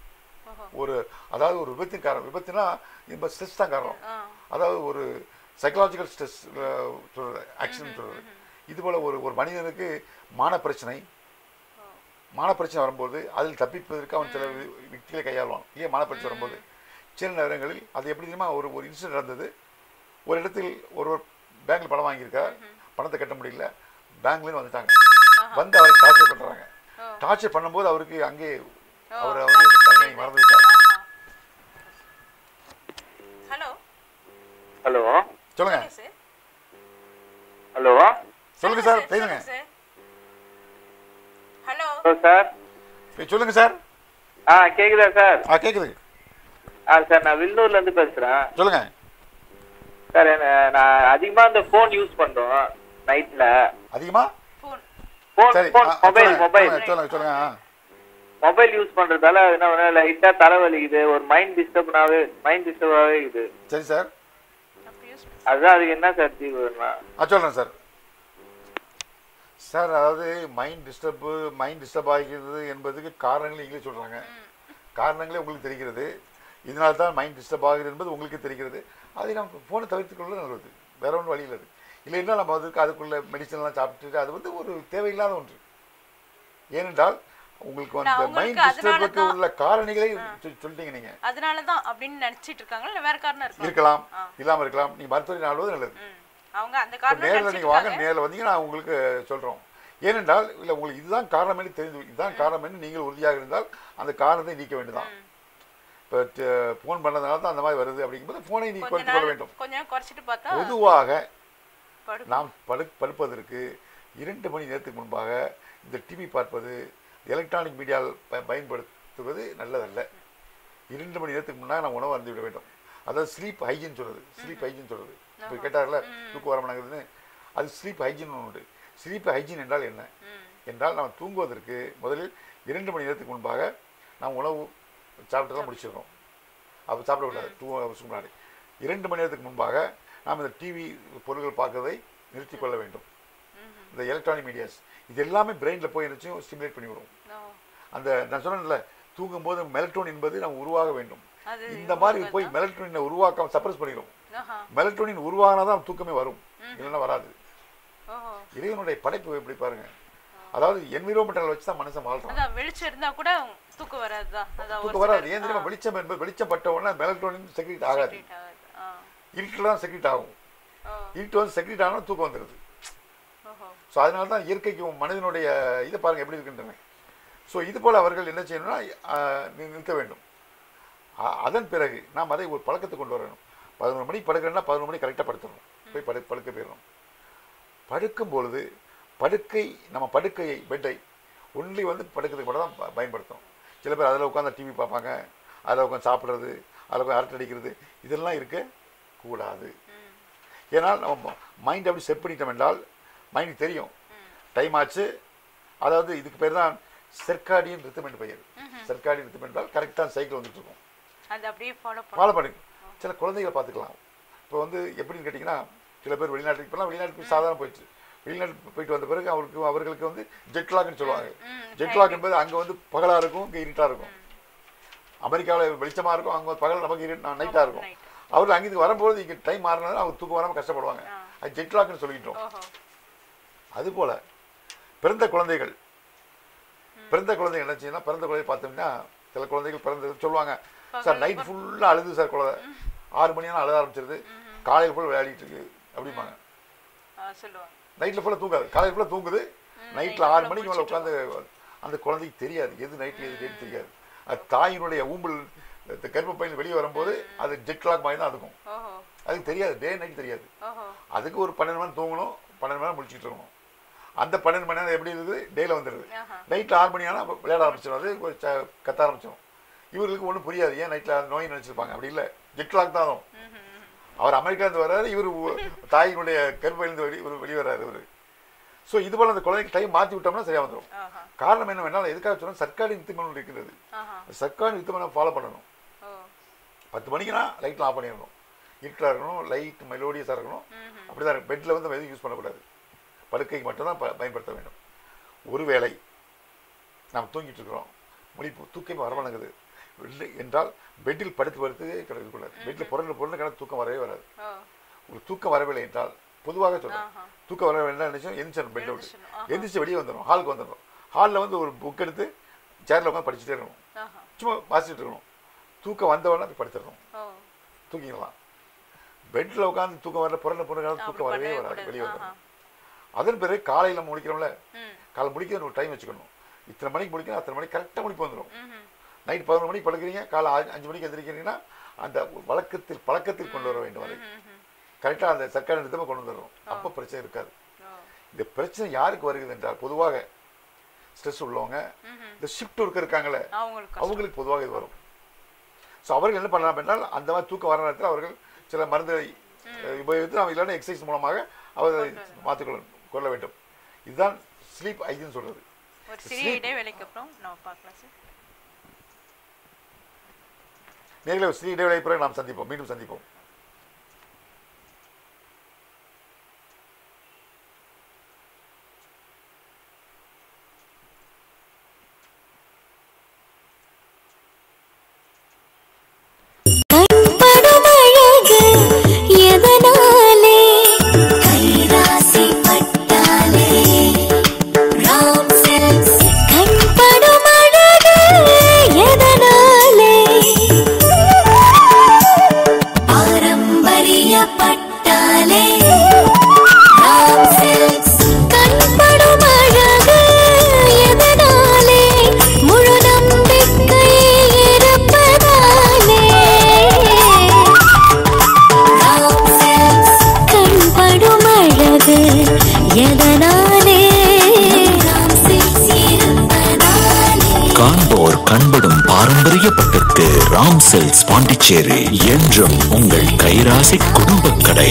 ஓஹோ ஒரு அதாவது ஒரு விபத்தின் காரணம் விபத்துனா இப்போ ஸ்ட்ரெஸ் தான் காரணம் ஆ அதாவது ஒரு சைக்கலாஜிக்கல் ஸ்ட்ரெஸ் சொல்றது ஆக்சிடென்ட் சொல்றது இது போல ஒரு ஒரு மனிதனுக்கு மான பிரச்சனை மான பிரச்சனை வரும்போது அதில் தப்பிப்பதற்கு அவன் சில வி- யுக்திகளை கையாளுவான் ஏன் மான பிரச்சனை வரும்போது சில நேரங்களில் அது எப்படி தெரியுமா ஒரு ஒரு இன்சிடென்ட் நடந்தது ஒரு இடத்தில் ஒருவர் பேங்க்ல பணம் வாங்கியிருக்கார் பணத்தை கட்ட முடியல பேங்க்லேருந்து வந்துட்டாங்க வந்து அவரை டார்ச்சர் பண்றாங்க ஓ. டார்ச்சர் பண்ணும்போது அவருக்கு அங்கே அவர் வந்து தன்னை மறந்து விட்டார் ஆஹா ஹலோ ஹலோ சொல்லுங்க சார் ஹலோ சொல்லுங்க சார் பேசுங்க சார் ஹலோ ஹலோ சார் ஏய், சொல்லுங்க சார் ஆ கேக்குதா சார் ஆ கேக்குது ஆ சார் நான் வில்லூர்ல இருந்து பேசுறேன் சொல்லுங்க சார் என்ன- நான் அதிகமா இந்த போன் யூஸ் பண்றோம் நைட்ல அதிகமா ஃபோன் போன் சரி போன் ஆ, மொபைல் சொல்லுங்க, மொபைல் சொல்லுங்க, சொல்லுங்க சொல்லுங்க ஆ. மொபைல் யூஸ் பண்றதால என்ன பண்ண லைட்டா தலைவலிக்குது ஒரு மைண்ட் டிஸ்டர்ப்னாவே மைண்ட் டிஸ்டர்பாவே இருக்குது சரி சார் யூஸ் அதான் அதுக்கு என்ன சார் தீர்வு வேணும்? நான் சொல்கிறேன் சார் சார் அதாவது மைண்ட் டிஸ்டர்பு மைண்ட் டிஸ்டர்ப் ஆகிறது என்பதுக்கு காரணங்கள் நீங்களே சொல்கிறாங்க காரணங்களே உங்களுக்கு தெரிகிறது இதனால தான் மைண்ட் டிஸ்டர்ப் ஆகுது என்பது உங்களுக்கு தெரிகிறது அதை நம்ம ஃபோனை தவிர்த்துக்கொள்ள நல்லது வேற ஒன்றும் வழி இல்லை இல்லைன்னா நம்ம அதுக்கு அதுக்குள்ள மெடிசன்லாம் சாப்பிட்டுட்டு அது வந்து ஒரு தேவையில்லாத ஒன்று ஏனென்றால் உங்களுக்கு இல்ல, அந்த அவங்களுக்கு மைண்ட் அதனால டிஸ்டர்புக்கு தான் உள்ள காரணிகளை சொல்- சொல்லிட்டீங்க நீங்கள் அதனால தான் அப்படின்னு நினைச்சிட்டு இருக்காங்களா இல்ல வேற காரணம் இருக்கா இருக்கலாம் ஆ. இல்லாமல் இருக்கலாம் நீ மருத்துவரை நாடுவது நல்லது ம். அவங்க அந்த இப்போ காரணம் நேரில் நினைச்சிட்டு நீங்கள் வாங்க இருக்காங்க நேரில் வந்தீங்கன்னா நான் உங்களுக்கு சொல்கிறோம் ஏனென்றால் இல்லை உங்களுக்கு இதுதான் காரணம் என்று தெரிந்து இதுதான் காரணம் என்று நீங்கள் உறுதியாக இருந்தால் அந்த காரணத்தை நீக்க வேண்டியதான் இப்போ ஃபோன் பண்ணதுனால தான் அந்த மாதிரி வருது அப்படிங்கும்போது ஃபோனை நீ கொஞ்ச குறைத்துக் கொள்ள நாள் வேண்டும் கொஞ்ச நேரம் குறைச்சிட்டு பார்த்தா பொதுவாக படு- நாம் படு படுப்பதற்கு இரண்டு மணி நேரத்துக்கு முன்பாக இந்த டிவி பார்ப்பது எலக்ட்ரானிக் மீடியாவில் ப பயன்படுத்துவது நல்லதல்ல இரண்டு மணி நேரத்துக்கு முன்னாக நாம் உணவு அருந்தி விட வேண்டும் அதாவது ஸ்லீப் ஹைஜீன் சொல்றது ஸ்லீப் ஹைஜீன் சொல்றது இப்போ கேட்டார்ல தூக்கம் வர மாட்டேங்குதுன்னு அது ஸ்லீப் ஹைஜீன் உண்டு ஸ்லீப் ஹைஜீன் என்றால் என்ன ம். என்றால் நாம் தூங்குவதற்கு முதலில் இரண்டு மணி நேரத்துக்கு முன்பாக நாம் உணவு சாப்பிட்டுலாம் முடிச்சிடணும் அப்போ சாப்பிடக்கூடாது டூ ஹவர்ஸ்க்கு முன்னாடி இரண்டு மணி நேரத்துக்கு முன்பாக நாம் இந்த டிவி பொருட்கள் பார்க்கறதை நிறுத்திக் கொள்ள வேண்டும் இந்த எலக்ட்ரானிக் மீடியாஸ் இது எல்லாமே பிரெயினில் போய் என்னச்சும் ஸ்டிமுலேட் பண்ணி விடும் ஓ. அந்த நான் சொன்னேன்ல தூங்கும்போது மெலட்டோன் என்பது நாம் உருவாக வேண்டும் அது இந்த மாதிரி போய் மெலட்டோனினை உருவாக்க சப்ரஸ் பண்ணிடும் ஆஹா. மெலட்டோனின் உருவாகினா தான் தூக்கமே வரும் இல்லைன்னா வராது ஓஹோ இறைவனுடைய படைப்பு எப்படி பாருங்க அதாவது என்விரோமெண்டல் வச்சு தான் மனுஷன் வாழ்றான் அதான் வெளிச்சம் இருந்தா கூட தூக்கம் வராதுதான் அதான் ஒரு தூக்கம் வராது சிலர் ஏன் தெரியுமா வெளிச்சம் என்பது வெளிச்சம் பட்ட உடனே மெலட்டோனின் செக்ரீட் ஆகாது secret ஆகாது. ஆ. இருட்டில் தான் செக்ரீட் ஆகும் ஓ. இருட்டு வந்து செக்ரீட் ஆனால் தூக்கம் வந்துடுது ஓஹோ. ஸோ அதனால தான் இயற்கைக்கு மனிதனுடைய இதை பாருங்க எப்படி இருக்கின்றன ஸோ இது போல அவர்கள் என்ன செய்யணும்னா ஆஹ், நி- நிறுத்த வேண்டும் அ- அதன் பிறகு நாம் அதை ஒரு பழக்கத்தை கொண்டு வரணும் பதினொரு மணிக்கு படுக்கிறேன்னா பதினொரு மணி கரெக்டாக படுத்துடணும் போய் படு படுக்க போயிடணும் படுக்கும் பொழுது படுக்கை நம்ம படுக்கையை பெட்டை ஒன்லி வந்து படுக்கிறதுக்கு மட்டும் தான் ப- பயன்படுத்தும் சில பேர் அதில் உட்காந்து டிவி பார்ப்பாங்க அதில் உட்காந்து சாப்பிட்றது அதில் உட்காந்து அரட்டை அடிக்கிறது இதெல்லாம் இருக்க கூடாது ஏன்னால் நம்ம மைண்ட் அப்படி செட் பண்ணிட்டோம் என்றால் மைண்டுக்கு தெரியும் டைம் ஆச்சு அதாவது இதுக்கு பேர் தான் செர்காடியன் ரித்தம் என்று பெயர் செர்காடியன் ரித்தம் என்றால் கரெக்டாக சைக்கிள் வந்துட்டு இருக்கும் அது அப்படியே ஃபாலோ பண்ண ஃபாலோ பண்ணி சில குழந்தைகளை பார்த்துக்கலாம் இப்போ வந்து எப்படின்னு கேட்டிங்கன்னா சில பேர் வெளிநாட்டுக்கு இப்போலாம் வெளிநாட்டுக்கு போய் சாதாரண போயிடுச்சு வெளிநாட்டுக்கு போயிட்டு வந்த பிறகு அவருக்கு அவர்களுக்கு வந்து ஜெட்லாக்னு சொல்லுவாங்க ஜெட்லாக் என்பது அங்கே வந்து பகலாக இருக்கும் இங்கே இருட்டாக இருக்கும் அமெரிக்காவில் வெளிச்சமாக இருக்கும் அங்கே பகல் நமக்கு இரு நைட்டாக இருக்கும் night. அவர்கள் அங்கிருந்து வரும்போது இங்கே டைம் மாறினது அவங்க தூக்கம் வராமல் கஷ்டப்படுவாங்க அது ஜெட்லாக்னு சொல்லிக்கிட்டோம் ஓஹோ அதுபோல பிறந்த குழந்தைகள் பிறந்த குழந்தைகள் என்ன செய்யணும் பிறந்த குழந்தை பார்த்தோம்னா சில குழந்தைகள் பிறந்தது சொல்லுவாங்க சார் நைட் ஃபுல்லாக அழுது சார் குழந்தை ஆறு மணி ஆனால் அழுத ஆரம்பிச்சிருது காலையில் ஃபுல்லாக விளையாடிட்டு இருக்கு அப்படிம்பாங்க ஆ, சொல்லுவாங்க நைட்டில் ஃபுல்லாக தூங்காது காலையில் ஃபுல்லாக தூங்குது நைட்டில் ஆறு மணிக்கு மேலே உட்காந்து அந்த குழந்தைக்கு தெரியாது எது நைட்டு எது டேட் தெரியாது அது தாயினுடைய ஊம்பல் இந்த கர்ப்பப்பையில் வெளியே வரும்போது அது ஜெட் கிளாக் மாதிரி தான் இருக்கும் ஓஹோ அதுக்கு தெரியாது டே நைட் தெரியாது ஓஹோ அதுக்கு ஒரு பன்னெண்டு மணி நேரம் தூங்கணும் பன்னெண்டு மணி நேரம் முடிச்சுட்டு இருக்கணும் அந்த பன்னெண்டு மணி நேரம் எப்படி இருக்குது டேல வந்துடுது ஆஹா. நைட்டில் ஆறு மணி ஆனால் விளையாட ஆரம்பிச்சிடும் அது கொஞ்சம் ச- கத்த ஆரம்பிச்சிடும் இவர்களுக்கு ஒன்றும் புரியாது ஏன் நைட்டில் நோய் நினச்சிருப்பாங்க அப்படி இல்லை ஜெட் கிளாக் தான் ஆகும் ம், ம், ம். அவர் அமெரிக்காந்து வர்றாரு இவர் தாயினுடைய கருப்பையிலிருந்து வெளி இவர் வெளியே வர்றாரு இவர் ஸோ இது போல அந்த குழந்தைக்கு டைம் மாற்றி விட்டோம்னா சரியா வந்துடும் ஆஹா காரணம் என்னவென்றால் எதுக்காக சொன்னால் சர்க்காரி நித்திமனம் இருக்கிறது ஆஹா சர்க்காரி நித்திமனம் ஃபாலோ பண்ணணும் ஓ பத்து மணிக்குனா லைட்லாம் ஆஃப் பண்ணிடணும் இருட்டாக இருக்கணும் லைட் மெலோடியஸாக இருக்கணும் அப்படி தான் இருக்கும் பெட்டில் வந்து எதுவும் யூஸ் பண்ணக்கூடாது படுக்கைக்கு மட்டும்தான் ப- பயன்படுத்த வேண்டும் ஒருவேளை நாம் தூங்கிட்டு இருக்கிறோம் முழிப்பு தூக்கமே வரமாட்டேங்குது இல்லை என்றால் பெட்டில் படுத்து படுத்து கிடக்கக்கூடாது பெட்டில் புரண்டு புரண்டு கிடந்து தூக்கம் வரவே வராது ஓ ஒரு தூக்கம் வரவில்லை என்றால் பொதுவாக சொல்றேன் ஆஹா. தூக்கம் வரவில்லை என்றால் நினைச்சோம் எந்திரிச்சிடணும் பெட்டை விட்டு எழுந்திரிச்சிடணும். ஆஹா. எந்திரிச்சு வெளியே வந்துடும் ஹாலுக்கு வந்துடும் ஹாலில் வந்து ஒரு புக் எடுத்து சேரில் உட்காந்து படிச்சுட்டே இருக்கணும் ஆஹா சும்மா வாசிச்சுட்டு இருக்கணும் தூக்கம் வந்தவொடனே போய் படுத்துடணும் ஓ தூங்கிடலாம் பெட்டில் உட்காந்து தூக்கம் வரல புரண்ட புரண்ட அப்படி தூக்கம் வரவே பண்ணவே வராது கூடாது. வெளியே ஆஹா. வந்துடும் அதன் பிறகு காலையில் நம்ம முடிக்கிறோம்ல ம் காலை முடிக்க ஒரு டைம் வச்சுக்கணும் இத்தனை மணிக்கு முடிக்கணும் அத்தனை மணிக்கு கரெக்டாக முடிப்பு வந்துடும் ம்ஹும். நைட் பதினொரு மணிக்கு படுக்கிறீங்க காலை ஆறு- அஞ்சு மணிக்கு எந்திரிக்கிறீங்கன்னா அந்த வழக்கத்தில் பழக்கத்தில் கொண்டு வர வேண்டும் அதை ம்ஹும். கரெக்டாக அந்த சர்க்கார் நிறுத்தமாக கொண்டு வந்துடும் அப்போ பிரச்சனை இருக்காது ஓ இந்த பிரச்சனை யாருக்கு வருகிறது என்றால் பொதுவாக ஸ்ட்ரெஸ் உள்ளவங்க ம்ஹும். இந்த ஷிஃப்ட் ஒர்க் இருக்காங்களே அவங்களுக்கு அவங்களுக்கு பொதுவாக இது வரும் ஸோ அவர்கள் என்ன பண்ணலாம் என்றால் அந்த மாதிரி தூக்கம் வர நேரத்தில் அவர்கள் சில மருந்துகளை அஹ், உபயோகித்து அவங்க இல்லைன்னா எக்ஸசைஸ் மூலமாக அவர்கள் மாற்றிக்கொள்ள கொள்ள வேண்டும் இதுதான் ஸ்லீப் ஐஜின்னு சொல்றது ஒரு சிறிய sleep- இடைவேளைக்கு அப்புறம் நம்ம பார்க்கலாம் சார் நேரில் ஸ்ரீ இடைவேளை பிறகு நாம் சந்திப்போம் மீண்டும் சந்திப்போம் பிரியப்பட்டாலே ராம் சில்க்ஸ் கண்படும் அழகு எதனாலே முழு நம்பிக்கை இருப்பதாலே ராம் சில்க்ஸ் கண்படும் அழகு எதனாலே ராம் சில்க்ஸ் இருப்பதாலே காண்போர் கண்படும் பாரம்பரிய பட்டிற்கு ராம் செல்ஸ் பாண்டிச்சேரி என்றும் உங்கள் கைராசி குடும்பக் கடை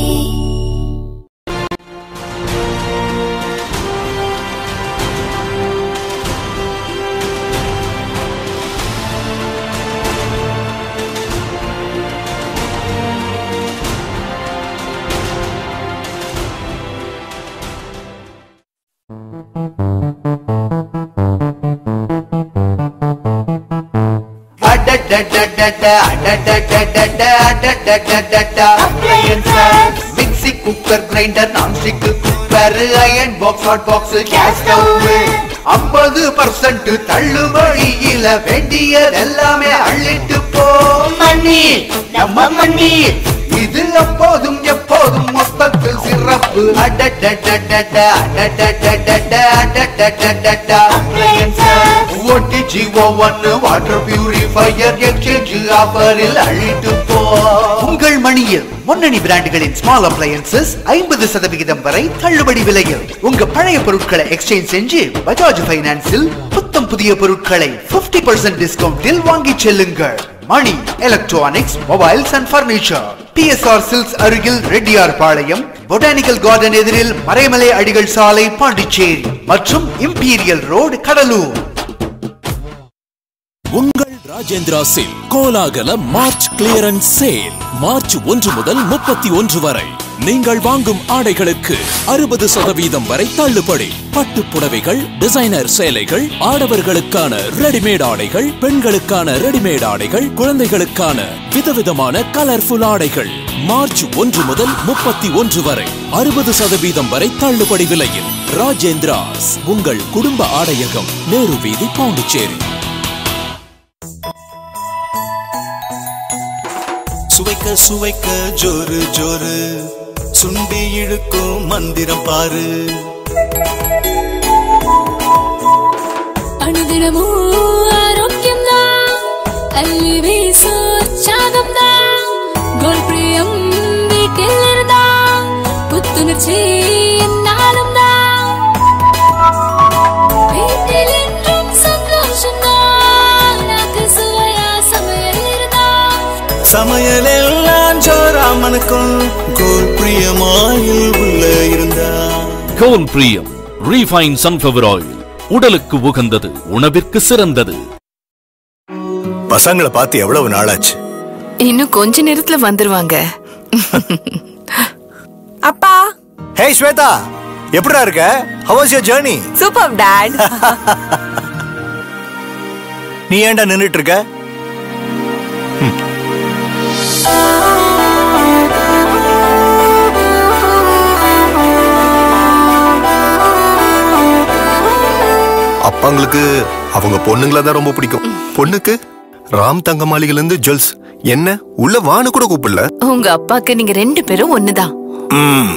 mixie cooker grinder nonstick cooker iron box hot box gas stove ஐம்பது பர்சன்ட் தள்ளுபடியில வேண்டியது எல்லாமே அள்ளிட்டு போ மணி நம்ம மணி இது எப்போதும் எப்போதும் மொத்தத்தில் சிறப்பு அடடடடட, அடடடடட, அடடடடட. OTG oven water purifier exchange ஆஃபரில் அள்ளிட்டு போ உங்கள் மணியில் முன்னணி பிராண்டுகளின் ஸ்மால் அப்ளையன்சஸ் ஐம்பது சதவிகிதம் வரை தள்ளுபடி விலையில் உங்க பழைய பொருட்களை எக்ஸ்சேஞ்ச் செஞ்சு பஜாஜ் பைனான்சில் புத்தம் புதிய பொருட்களை 50% பர்சன்ட் டிஸ்கவுண்டில் வாங்கிச் செல்லுங்கள் Mani electronics mobiles and furniture BSR silks அருகில் ரெட்டியார் பாளையம் பொட்டானிக்கல் கார்டன் எதிரில் மறைமலை அடிகள் சாலை பாண்டிச்சேரி மற்றும் இம்பீரியல் ரோடு கடலூர் உங்கள் ராஜேந்திரா சேல் கோலாகல மார்ச் கிளியரன்ஸ் சேல் மார்ச் ஒன்று முதல் முப்பத்தி ஒன்று வரை நீங்கள் வாங்கும் ஆடைகளுக்கு அறுபது சதவீதம் வரை தள்ளுபடி பட்டு புடவைகள் டிசைனர் சேலைகள் ஆடவர்களுக்கான ரெடிமேட் ஆடைகள் பெண்களுக்கான ரெடிமேட் ஆடைகள் குழந்தைகளுக்கான விதவிதமான கலர்ஃபுல் ஆடைகள் மார்ச் ஒன்று முதல் முப்பத்தி ஒன்று வரை அறுபது சதவீதம் வரை தள்ளுபடி விலையில் ராஜேந்திராஸ் உங்கள் குடும்ப ஆடையகம் நேரு வீதி பாண்டிச்சேரி சுவைக்க சுவைக்க ஜோரு ஜோரு சுண்டி இழுக்கும் மந்திரம் பாரு அனுதினமும் ஆரோக்கியம் தான் அள்ளி வீசும் உற்சாகம் தான் கோல் பிரியம் வீட்டில் இருந்தா புத்துணர்ச்சி என்னாலும் தான் வீட்டில் என்றும் சந்தோஷம் தான் நாக்கு சுவையா சமையல் இருந்தா சமையல் எல்லாம் ஜோராமனுக்கும் கோல் பிரியமாயில் உள்ள இருந்தா கோல் பிரியம் ரீஃபைன் சன்ஃபிளவர் ஆயில் உடலுக்கு உகந்தது உணவிற்கு சிறந்தது பசங்களை பார்த்து எவ்வளவு நாளாச்சு இன்னும் கொஞ்ச நேரத்துல வந்துருவாங்க அப்பா ஹே ஸ்வேதா எப்படிடா இருக்க how was your journey super டாட் நீ ஏன்டா நின்னுட்டு இருக்க அப்பாங்களுக்கு அவங்க பொண்ணுங்கள தான் ரொம்ப பிடிக்கும் பொண்ணுக்கு ராம் தங்க மாளிகைல இருந்து ஜுவல்ஸ் என்ன உள்ள வான்னு கூட கூப்பிடல உங்க அப்பாக்கு நீங்க ரெண்டு பேரும் ஒண்ணுதான் ம்.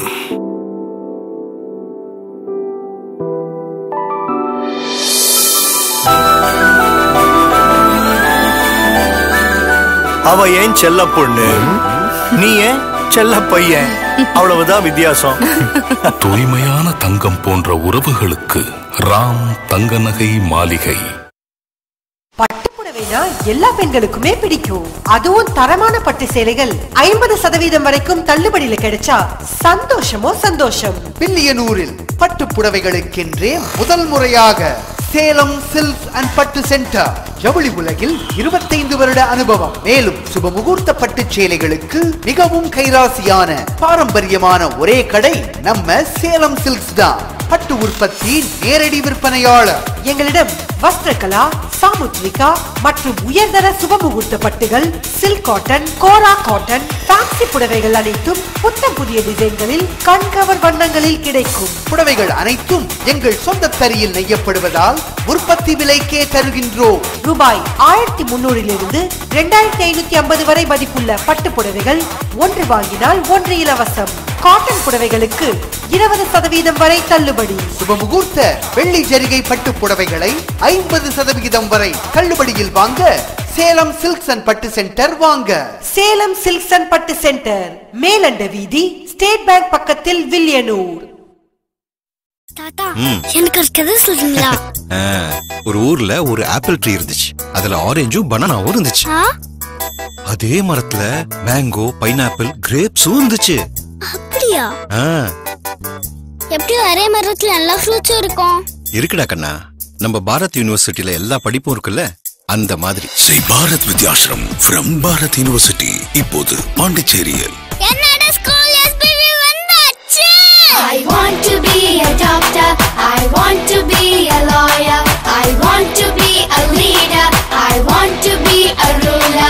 அவ ஏன் செல்ல பொண்ணு நீ ஏன் செல்ல பையன் அவ்வளவுதான் வித்தியாசம் தூய்மையான தங்கம் போன்ற உறவுகளுக்கு ராம் தங்க நகை மாளிகை பட்டுப்புடவைனா எல்லா பெண்களுக்குமே பிடிக்கும் அதுவும் தரமான பட்டு சேலைகள் ஐம்பது சதவீதம் வரைக்கும் தள்ளுபடியில கிடைச்சா சந்தோஷமோ சந்தோஷம் பில்லியனூரில் பட்டு புடவைகளுக்கென்றே முதல் முறையாக சேலம் சில்க்ஸ் அண்ட் பட்டு சென்டர் ஜவுளி உலகில் இருபத்தைந்து வருட அனுபவம் மேலும் சுப முகூர்த்த பட்டு சேலைகளுக்கு மிகவும் கைராசியான பாரம்பரியமான ஒரே கடை நம்ம சேலம் சில்க்ஸ் தான் பட்டு உற்பத்தி நேரடி விற்பனையாளர் எங்களிடம் வஸ்திரகலா சாமுத்ரிகா மற்றும் உயர்தர சுபமுகூர்த்த பட்டுகள் silk cotton kora cotton fancy புடவைகள் அனைத்தும் புத்தம் புதிய டிசைன்களில் கண்கவர் வண்ணங்களில் கிடைக்கும் புடவைகள் அனைத்தும் எங்கள் சொந்த தரியில் நெய்யப்படுவதால் உற்பத்தி விலைக்கே தருகின்றோம் ரூபாய் ஆயிரத்தி முன்னூறிலிருந்து இரண்டாயிரத்தி ஐநூத்தி ஐம்பது வரை மதிப்புள்ள பட்டு புடவைகள் ஒன்று வாங்கினால் ஒன்று இலவசம் காட்டன் புடவைகளுக்கு இருபது சதவீதம் வரை தள்ளுபடி சுபமுகூர்த்த வெள்ளி ஜரிகை பட்டு புடவைகளை ஐம்பது சதவிகிதம் வரை தள்ளுபடியில் வாங்க சேலம் சில்க்ஸ் அண்ட் பட்டு சென்டர் வாங்க சேலம் சில்க்ஸ் அண்ட் பட்டு சென்டர் மேலண்ட வீதி ஸ்டேட் பேங்க் பக்கத்தில் வில்லியனூர் தாத்தா எனக்கு ஒரு கதை சொல்றீங்களா ஆ, ஒரு ஊர்ல ஒரு ஆப்பிள் ட்ரீ இருந்துச்சு அதுல ஆரஞ்சும் பனானாவும் இருந்துச்சு ஆ? அதே மரத்துல மேங்கோ பைனாப்பிள் கிரேப்ஸும் இருந்துச்சு அப்படியா ஆ, எப்படி ஒரே மரத்துல எல்லா ஃப்ரூட்ஸும் இருக்கும் இருக்குடா கண்ணா நம்ம பாரத் யூனிவர்சிட்டில எல்லா படிப்பும் இருக்குல்ல அந்த மாதிரி ஸ்ரீ பாரத் வித்யாசிரம் ஃப்ரம் பாரத் யூனிவர்சிட்டி இப்போது பாண்டிச்சேரியில் என்னோட ஸ்கூல் எஸ்பிபி வந்தாச்சு I want to be a doctor I want to be a lawyer I want to be a leader I want to be a ruler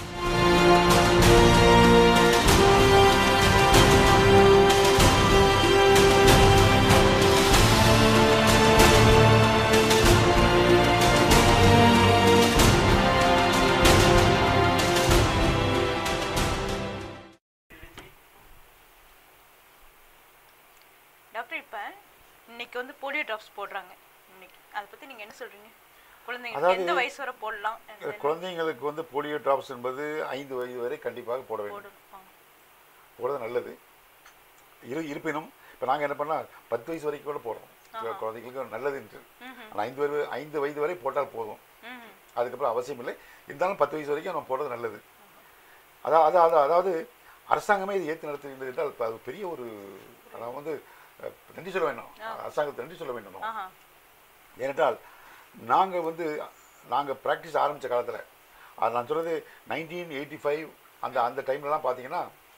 doctor இப்போ இன்னைக்கு வந்து போலியோ ட்ராப்ஸ் போடுறாங்க இன்னைக்கு அதை பத்தி நீங்க என்ன சொல்றீங்க குழந்தைங்களுக்கு அதாவது- எந்த வயசு வரை போடலாம் குழந்தைங்களுக்கு வந்து போலியோ டிராப்ஸ் என்பது ஐந்து வயது வரை கண்டிப்பாக போட வேண்டும் போடணும் ஆ. போடுறது நல்லது இரு இருப்பினும் இப்போ நாங்கள் என்ன பண்ணால் பத்து வயசு வரைக்கும் கூட போடுறோம் சில குழந்தைங்களுக்கு நல்லது என்று ஆனால் ஐந்து வயது ஐந்து வயது வரை போட்டால் போதும் ம்ஹும். அதுக்கப்புறம் அவசியம் இல்லை இருந்தாலும் பத்து வயசு வரைக்கும் நம்ம போடுறது நல்லது அதான் அதான் அதான் அதாவது அரசாங்கமே இது ஏற்று நடத்துகின்றது என்றால் இப்ப அது பெரிய ஒரு நான் வந்து அஹ், நன்றி சொல்ல வேண்டும் அரசாங்கத்தை நன்றி சொல்ல வேண்டும் நம்ம. ஆஹா. ஏனென்றால் நாங்கள் வந்து நாங்கள் ப்ராக்டிஸ் ஆரம்பித்த காலத்தில் அது நான் சொல்கிறது நைன்டீன் எயிட்டி ஃபைவ் அந்த அந்த டைம்லலாம் பார்த்தீங்கன்னா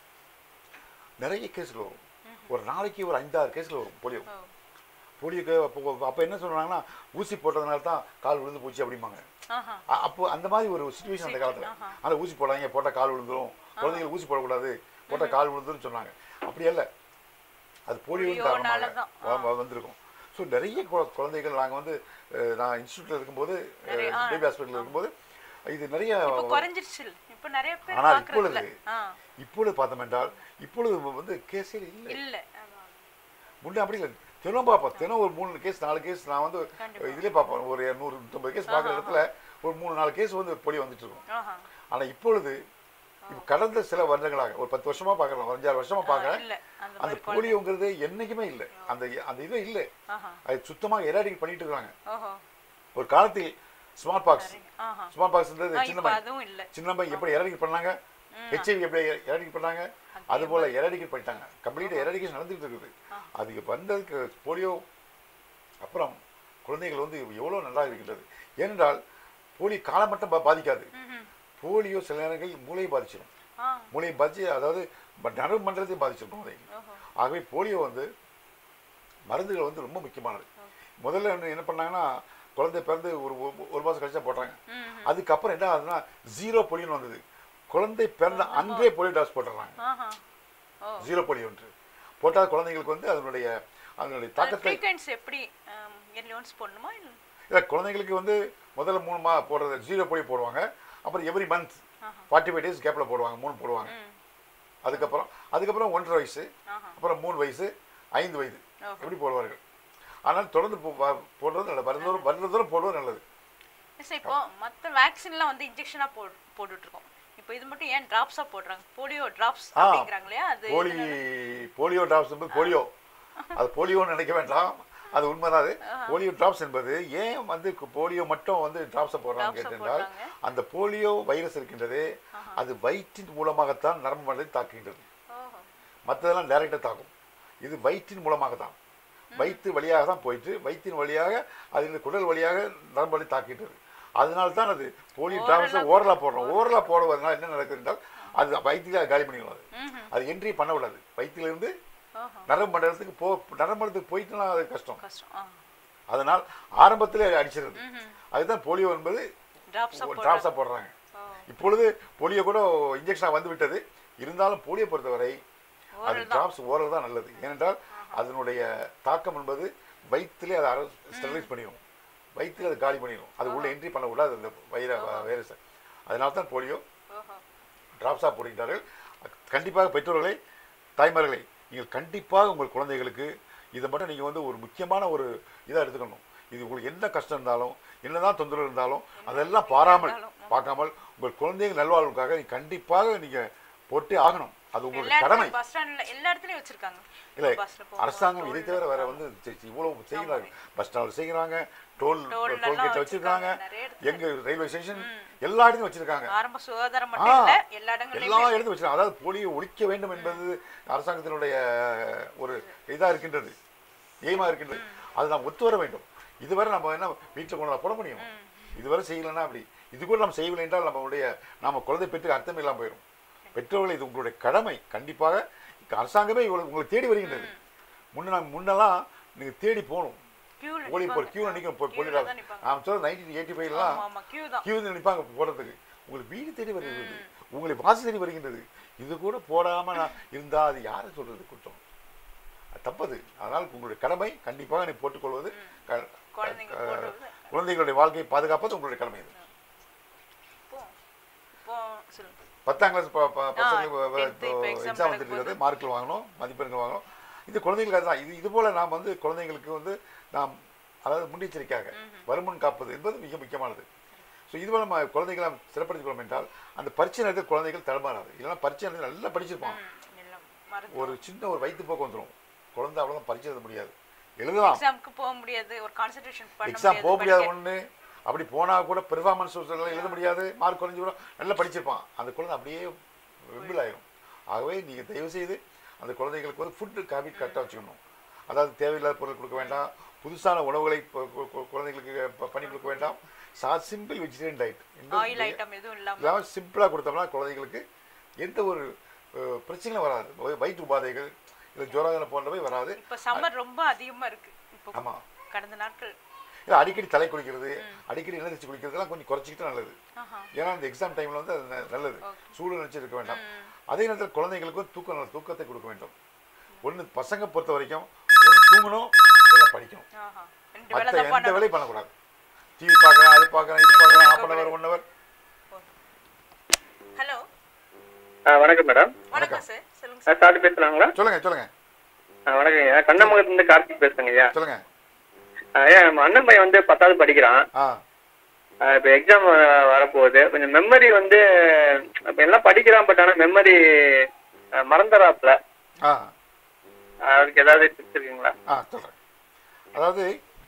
நிறைய கேஸ்கள் வரும் ஒரு நாளைக்கு ஒரு ஐந்தாறு கேஸ்கள் வரும் போலியோ போலியோக்கு அப்போ அப்போ என்ன சொல்கிறாங்கன்னா ஊசி போட்டதுனால தான் கால் விழுந்து போச்சு அப்படிம்பாங்க ஆஹா. அ- அப்போ அந்த மாதிரி ஒரு சுச்சுவேஷன் அந்த காலத்தில் ஆஹா. அந்த ஊசி போடாதீங்க போட்டால் கால் விழுந்துரும் குழந்தைகள் ஊசி போடக்கூடாது போட்டால் கால் விழுந்துரும் சொன்னாங்க அப்படி அல்ல அது போலியோவின் போலியோனால காரணமாக வ- வந்திருக்கும் ஸோ நிறைய குழ- குழந்தைகள் நாங்கள் வந்து அஹ், நான் இன்ஸ்டியூட்டில் இருக்கும்போது நிறைய, ஆ. பேபி ஹாஸ்பிட்டலில் இருக்கும்போது இது நிறைய இப்போ குறைஞ்சிருச்சு இப்போ நிறைய பேர் ஆனால் பார்க்கறது இப்பொழுது இல்ல ஆ இப்பொழுது பார்த்தோம் என்றால் இப்பொழுது வந்து கேஸே இல்லை இல்ல முன்னே அப்படி இல்லை தினம் பார்ப்போம் தினம் ஒரு மூணு கேஸ் நாலு கேஸ் நான் வந்து இதுலேயே பார்ப்பேன் ஒரு நூறு நூற்றம்பது கேஸ் பார்க்குற ஆஹா. இடத்துல ஒரு மூணு நாலு கேஸ் வந்து பொடி வந்துட்டு இருக்கும் ஆஹா. ஆனா இப்பொழுது இப்ப கடந்த சில வருடங்களாக ஒரு பத்து வருஷமா பார்க்கலாம் ஒரு அஞ்சாறு வருஷமா பார்க்கறேன் இல்ல அந்த அந்த மாதிரி போலியோங்கிறது என்னைக்குமே இல்லை அந்த அந்த இது இல்லை ஆஹா. அது சுத்தமா எராடிக் பண்ணிட்டு இருக்காங்க ஓஹோ ஒரு காலத்தில் ஸ்மார்ட் பாக்ஸ் ஆஹா. ஸ்மார்ட் பாக்ஸ்ன்றது ஆ, சின்ன இப்ப பை அதுவும் இல்ல. சின்ன பை எப்படி எராடிக் பண்ணாங்க ஹெச்ஐவி எப்படி எராடிக் பண்ணாங்க அது போல எராடிகேட் பண்ணிட்டாங்க கம்ப்ளீட்டாக எராடிகேஷன் நடந்துட்டு இருக்குது அதுக்கு வந்ததுக்கு போலியோ அப்புறம் குழந்தைகள் வந்து எவ்வளோ நல்லா இருக்கின்றது ஏனென்றால் போலியோ காலம் மட்டும் பா- பாதிக்காது போலியோ சில நேரங்களில் மூளையை பாதிச்சிடும் ஆ. மூளையை பாதிச்சு அதாவது ப- நரம்பு மண்டலத்தையும் பாதிச்சிடும் அதை ஆகவே போலியோ வந்து மருந்துகள் வந்து ரொம்ப முக்கியமானது முதல்ல என்ன என்ன பண்ணாங்கன்னா குழந்தை பிறந்து ஒரு ஒரு- ஒரு மாதம் கழிச்சா போட்டாங்க அதுக்கப்புறம் என்ன ஆகுதுன்னா ஜீரோ போலியோன்னு வந்தது குழந்தை பிறந்த அன்றே போலியோ டாஸ் போட்டுறாங்க ஆஹா ஓ ஜீரோ போலியோ ஒன்று போட்டால் குழந்தைங்களுக்கு வந்து அதனுடைய அதனுடைய தாக்கத்தை ஃப்ரீக்வன்சி எப்படி இயர்லி ஒன்ஸ் போடணுமா இல்ல இல்லை குழந்தைங்களுக்கு வந்து முதல்ல மூணு மா போடுறது ஜீரோ போலியோ போடுவாங்க அப்புறம் every month forty five days கேப்பில் போடுவாங்க மூணு போடுவாங்க அதுக்கப்புறம் அதுக்கப்புறம் ஒன்றரை வயசு அப்புறம் மூணு வயசு ஐந்து வயது எப்படி போடுவார்கள் ஆனால் தொடர்ந்து போ- வா- போடுறது நல்லது வருடந்தோறும் வருடந்தோறும் போடுவது நல்லது சார் இப்போ மத்த வேக்சின்லாம் வந்து இன்ஜெக்ஷனா போ போட்டுட்டு இருக்கோம் இப்போ இது மட்டும் ஏன் டிராப்ஸா போடுறாங்க போலியோ டிராப்ஸ் ஆ அப்படிங்கறாங்க இல்லையா அது போலி போலியோ டிராப்ஸ் என்பது போலியோ அது போலியோன்னு நினைக்க வேண்டாம் அது உண்மைதான் அது போலியோ டிராப்ஸ் என்பது ஏன் வந்து கு- போலியோ மட்டும் வந்து டிராப்ஸை போடுறாங்க Drops-அ கேட்டென்றால் போடுறாங்க. அந்த போலியோ வைரஸ் இருக்கின்றது அது வயிற்றின் மூலமாகத்தான் நரம்பு மண்டலத்தை தாக்குகின்றது ஓஹோ மற்றதெல்லாம் டைரெக்டாக தாக்கும் இது வயிற்றின் மூலமாக தான் வயிற்று வழியாக தான் போயிட்டு வயிற்றின் வழியாக அதில் குடல் வழியாக நரம்பு வழி தாக்கிட்டது அதனால தான் அது போலியோ டிராப்ஸை ஓரலாக போடுறோம் ஓரலாக போடுவதனால என்ன நடக்குது என்றால் அது வயிற்றில காலி பண்ணிடும் அது அது என்ட்ரி பண்ணக்கூடாது வயிற்றிலிருந்து ஓஹோ நரம்பு மண்டலத்துக்கு போ நரம்பு மண்டலத்துக்கு போயிட்டுனா அது கஷ்டம் கஷ்டம் ஆ அதனால் ஆரம்பத்திலே அடிச்சிருது அதுதான் போலியோ என்பது Drops ஆ டிராப்ஸாக போடுறாங்க இப்பொழுது போலியோ கூட இன்ஜெக்ஷனாக வந்து விட்டது இருந்தாலும் போலியோ பொறுத்தவரை அது டிராப்ஸ் ஓரல் தான் நல்லது ஏனென்றால் அதனுடைய தாக்கம் என்பது வயிற்றிலே அதை ஸ்டெரிலைஸ் பண்ணிடும் வயிற்றில் அதை காலி பண்ணிடும் அது உள்ள என்ட்ரி பண்ணக்கூடாது அந்த வைர வைரஸ் அதனால தான் போலியோ டிராப்ஸாக போடுகிறார்கள் கண்டிப்பாக பெற்றோர்களை தாய்மார்களை நீங்கள் கண்டிப்பாக உங்கள் குழந்தைகளுக்கு இதை மட்டும் நீங்கள் வந்து ஒரு முக்கியமான ஒரு இதாக எடுத்துக்கணும் இது உங்களுக்கு என்ன கஷ்டம் இருந்தாலும் என்னதான் தொந்தரவு இருந்தாலும் அதெல்லாம் பாராமல் பார்க்காமல் உங்கள் குழந்தைகள் நல்வாழ்வுக்காக நீங்க கண்டிப்பாக நீங்கள் போட்டே ஆகணும் அது உங்களுடைய கடமை பஸ் ஸ்டாண்ட்ல எல்லா இடத்துலயும் வச்சிருக்காங்க இல்லை பஸ்ல போகும்போது அரசாங்கம் இதை தவிர வேற வந்து செ- செ- இவ்வளவு செய்கிறாங்க பஸ் ஸ்டாண்ட் செய்கிறாங்க டோல் டோல் டோல் எல்லாம் கேட் வச்சிருக்காங்க எங்க ரயில்வே ஸ்டேஷன் எல்லா இடத்துலையும் வச்சிருக்காங்க ஆரம்ப சுகாதாரம் ஆ, மட்டும் இல்ல எல்லா எல்லா இடங்கள்லயும் இடத்துலையும் வச்சிருக்காங்க அதாவது போலியோ ஒழிக்க வேண்டும் என்பது அரசாங்கத்தினுடைய ஒரு இதா இருக்கின்றது எய்மா இருக்கின்றது அது நாம் ஒத்து வர வேண்டும் இதுவரை நம்ம என்ன வீட்டில் கொண்டு போட முடியும் இதுவரை செய்யலைன்னா அப்படி இது கூட நம்ம செய்யவில்லை என்றால் நம்மளுடைய நாம குழந்தை பெற்று அர்த்தம் இல்லாமல் போயிடும் பெற்றோர்கள் இது உங்களுடைய கடமை கண்டிப்பாக அரசாங்கமே இவ்வளவு உங்களை தேடி வருகின்றது முன்ன நான் முன்னெல்லாம் நீங்க தேடி போகணும் Queueல போலி நிப்பாங்க. கியூ நிற்கும் Queueல போலிடாது தான் நிப்பாங்க. நான் சொல்ற நைன்டீன் எயிட்டி ஃபைவ்லாம் ஆமா, ஆமா, queue தான். கியூ நிற்பாங்க போடுறதுக்கு உங்களுக்கு வீடு தேடி வருகிறது உங்களை வாசி தேடி வருகின்றது இது கூட போடாம நான் இருந்தா அது யாரை சொல்றது குற்றம் அது தப்பது அதனால் உங்களுடைய கடமை கண்டிப்பாக நீ போட்டுக்கொள்வது க- குழந்தைங்க க- போடுறது. குழந்தைகளுடைய வாழ்க்கையை பாதுகாப்பது உங்களுடைய கடமை இது இப்போ இப்போ சொல்லுங்க பத்தாம் கிளாஸ் tenth இப்ப exam எக்ஸாம் வந்துட்டு இருக்கிறது மார்க்கில் வாங்கணும் மதிப்பெண்கள் வாங்கணும் இது குழந்தைங்களுக்கு அதுதான் இது இது போல நாம் வந்து குழந்தைங்களுக்கு வந்து நாம் அதாவது முன்னெச்சரிக்கையாக வருமுன் காப்பது என்பது மிக முக்கியமானது ஸோ இது போல நம்ம குழந்தைகளை நாம் சிறப்படுத்திக் கொள்ளும் என்றால் அந்த பரீட்சை நேரத்தில் குழந்தைகள் தடுமாறாது இல்லைன்னா பரீட்சை நேரத்தில் நல்லா படிச்சிருப்பான் எல்லாம் மறந்து ஒரு சின்ன ஒரு வயிற்று போக்கு வந்துடும் குழந்தை அவ்வளோதான் பரீட்சை எழுத முடியாது எழுதலாம் எக்ஸாம்க்கு போக முடியாது ஒரு கான்சென்ட்ரேஷன் பண்ண எக்ஸாம் போக முடியாது படிக்க- ஒன்று அப்படி போனால் கூட பெர்ஃபார்மன்ஸ் எழுத முடியாது மார்க் குறைஞ்சி கூட நல்லா படிச்சிருப்பான் அந்த குழந்தை அப்படியே வெம்பிள் ஆயிரும் ஆகவே நீங்கள் தயவு செய்து அந்த குழந்தைகளுக்கு வந்து ஃபுட்டு ஹேபிட் கரெக்டாக வச்சுக்கணும் அதாவது தேவையில்லாத பொருள் கொடுக்க வேண்டாம் புதுசான உணவுகளை கு- கு- கு- குழந்தைகளுக்கு ப- பண்ணி கொடுக்க வேண்டாம் சா simple vegetarian diet oil item எதுவும் இல்லாம இல்லாமல் சிம்பிளாக கொடுத்தோம்னா குழந்தைகளுக்கு எந்த ஒரு அஹ், பிரச்சனையும் வராது வய- வயிற்று உபாதைகள் இல்லை ஜுவராதனை போன்றவை வராது இப்ப சம்மர் ரொம்ப அதிகமா இருக்கு இப்போ ஆமா. கடந்த நாட்கள் இல்லை அடிக்கடி தலை குளிக்கிறது அடிக்கடி எண்ணெய் தேய்ச்சி குளிக்கிறதுலாம் கொஞ்சம் குறைச்சிக்கிட்டு நல்லது ஆஹா. ஏன்னா இந்த எக்ஸாம் டைமில் வந்து அது ந- நல்லது சூடு நினச்சி இருக்க வேண்டாம் அதே நேரத்தில் குழந்தைங்களுக்கு வந்து தூக்கம் நல்ல தூக்கத்தை கொடுக்க வேண்டும் ஒன்று பசங்க பொறுத்த வரைக்கும் ஒன்று தூங்கணும் இல்லை படிக்கணும் ஆஹா. ரெண்டு வேளை மற்ற தான் எந்த பண்ணணும். வேலையும் பண்ணக்கூடாது டிவி பார்க்குறேன் அது பார்க்குறேன் இது பார்க்குறேன் half an hour one hour hello வணக்கம் மேடம் வணக்கம் சார் சொல்லுங்க சார் பேசுறாங்களா சொல்லுங்க சொல்லுங்க வணக்கம் ஐயா கண்ணமங்கலத்துல இருந்து கார்த்திக் பேசுறேங்க ஐயா சொல்லுங்க ஐயா நம்ம அண்ணன் பையன் வந்து பத்தாவது படிக்கிறான் ஆ ஆஹ் இப்ப எக்ஸாம் வரப்போகுது கொஞ்சம் மெமரி வந்து இப்ப எல்லாம் படிக்கிறான் பட் ஆனா மெமரி மறந்துறாப்ல ஆ அதுக்கு ஏதாவது டிப்ஸ் இருக்குங்களா ஆ சொல்கிறேன் அதாவது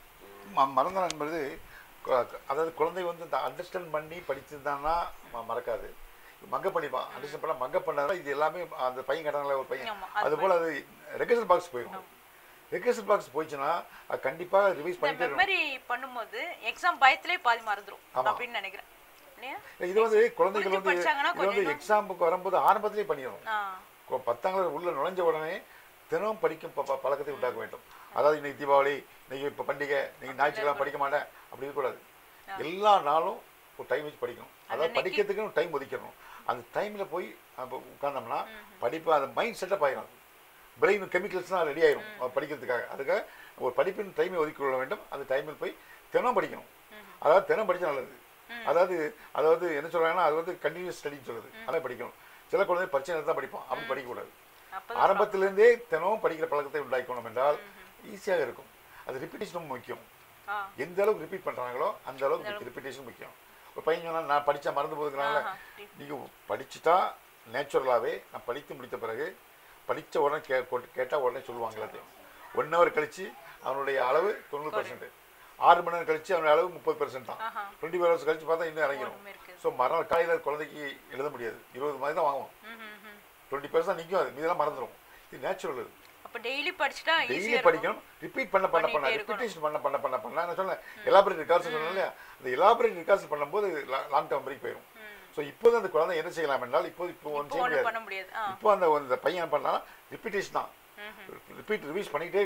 ம- மறந்தல் என்பது கு- அதாவது குழந்தை வந்து இந்த அண்டர்ஸ்டாண்ட் பண்ணி படிச்சிருந்தான்னா ம- மறக்காது மங்க பண்ணிப்பான் அண்டர்ஸ்டாண்ட் பண்ண மங்க பண்ணாதான் இது எல்லாமே அந்த பையன் கேட்டாங்களே ஒரு பையன் ஆமா, அது அது போல் அது ரெகர்சல் பாக்ஸ் போயிடும் ரெகர்சல் பாக்ஸ் போயிடுச்சுன்னா அது கண்டிப்பாக ரிவைஸ் இந்த பண்ணிட்டே இருக்கணும் மெமரி பண்ணும்போது எக்ஸாம் பயத்திலே பாதி மறந்துரும் ஆமா. அப்படின்னு நினைக்கிறேன் இல்லையா இது வந்து குழந்தைகள் புரிஞ்சு வந்து படிச்சாங்கன்னா இது வந்து கொஞ்சம் எக்ஸாமுக்கு வரும்போது ஆரம்பத்திலே பண்ணிடணும் ஆ கொ- பத்தாம் கிளாஸ் உள்ள நுழைஞ்ச உடனே தினம் படிக்கும் ப- ப- பழக்கத்தை உண்டாக்க வேண்டும் அதாவது இன்னைக்கு தீபாவளி இன்னைக்கு இப்போ பண்டிகை இன்னைக்கு ஞாயிற்றுக்கிழமை படிக்க மாட்டேன் அப்படி இருக்கக்கூடாது எல்லா நாளும் ஒரு டைம் வச்சு படிக்கணும் அதாவது படிக்கிறதுக்குன்னு டைம் ஒதுக்கணும் அந்த டைமில் போய் நம்ம உட்கார்ந்தோம்னா படிப்பு அந்த மைண்ட் செட்டப் ஆயிடும் பிரெயின் கெமிக்கல்ஸ்லாம் ரெடி ஆயிரும் அது படிக்கிறதுக்காக அதுக்காக ஒரு படிப்பின் டைமை ஒதுக்கி கொள்ள வேண்டும் அந்த டைமில் போய் தினம் படிக்கணும் அதாவது தினம் படிச்சா நல்லது அதாவது அதாவது என்ன சொல்றாங்கன்னா அது வந்து கண்டினியூஸ் ஸ்டடின்னு சொல்லுது அதான் படிக்கணும் சில குழந்தை பரிச்சை நேரத்தில் தான் படிப்பான் அப்படி படிக்கக்கூடாது ஆரம்பத்திலிருந்தே தினமும் படிக்கிற பழக்கத்தை உண்டாக்கணும் என்றால் ஈஸியாக இருக்கும் அது ரிப்பீட்டேஷன் ரொம்ப முக்கியம் ஆ எந்த அளவுக்கு ரிப்பீட் பண்றாங்களோ அந்த அளவுக்கு ரிப்பீட்டேஷன் முக்கியம் ஒரு பையன் சொன்னா நான் படிச்சா மறந்து போகுதுனால ஆஹா. நீங்க படிச்சுட்டா நேச்சுரலாகவே நான் படித்து முடித்த பிறகு படிச்ச உடனே கே கொட்டு- கேட்டா உடனே சொல்லுவாங்க எல்லாத்தையும் ஒன் ஹவர் கழிச்சு அவனுடைய அளவு தொண்ணூறு பர்சன்ட் ஆறு மணி நேரம் கழிச்சு அவனுடைய அளவு முப்பது பெர்சென்ட் தான் ஆஹா. டுவெண்ட்டி ஃபோர் ஹவர்ஸ் கழிச்சு பார்த்தா இன்னும் இறங்கிடும் ஒண்ணுமே இருக்கு. ஸோ மறுநாள் காலையில் குழந்தைக்கு எழுத முடியாது இருபது மாதிரி தான் வாங்குவோம் ம், ம், ம். டுவெண்ட்டி பர்சன்ட் நிற்கும் அது மீதெல்லாம் மறந்துடும் இது நேச்சுரல் இது அப்ப டெய்லி படிச்சுட்டா டெய்லி ஈஸியா படிக்கணும் ரிப்பீட் பண்ண பண்ண பண்ண பண்ணிட்டே இருக்கணும். ரிப்பீட்டேஷன் பண்ண பண்ண பண்ண பண்ண நான் சொன்னேன் எலாபரேட் ரிகார்சல் சொன்னேன் இல்லையா அந்த எலாபரேட் ரிகார்சல் பண்ணும்போது லாங் டேர்ம் வரைக்கும் போயிடும் ஸோ இப்போது அந்த குழந்தை என்ன செய்யலாம் என்றால் இப்போ இப்போ ஒன்று செய்ய ஒண்ணும் முடியாது பண்ண முடியாது ஆ இப்போ அந்த அந்த பையன் என்ன பண்ணாலும் ரிப்பீட்டேஷன் தான் ரிப்பீட் ரிவைஸ் பண்ணிக்கிட்டே இருக்கணும்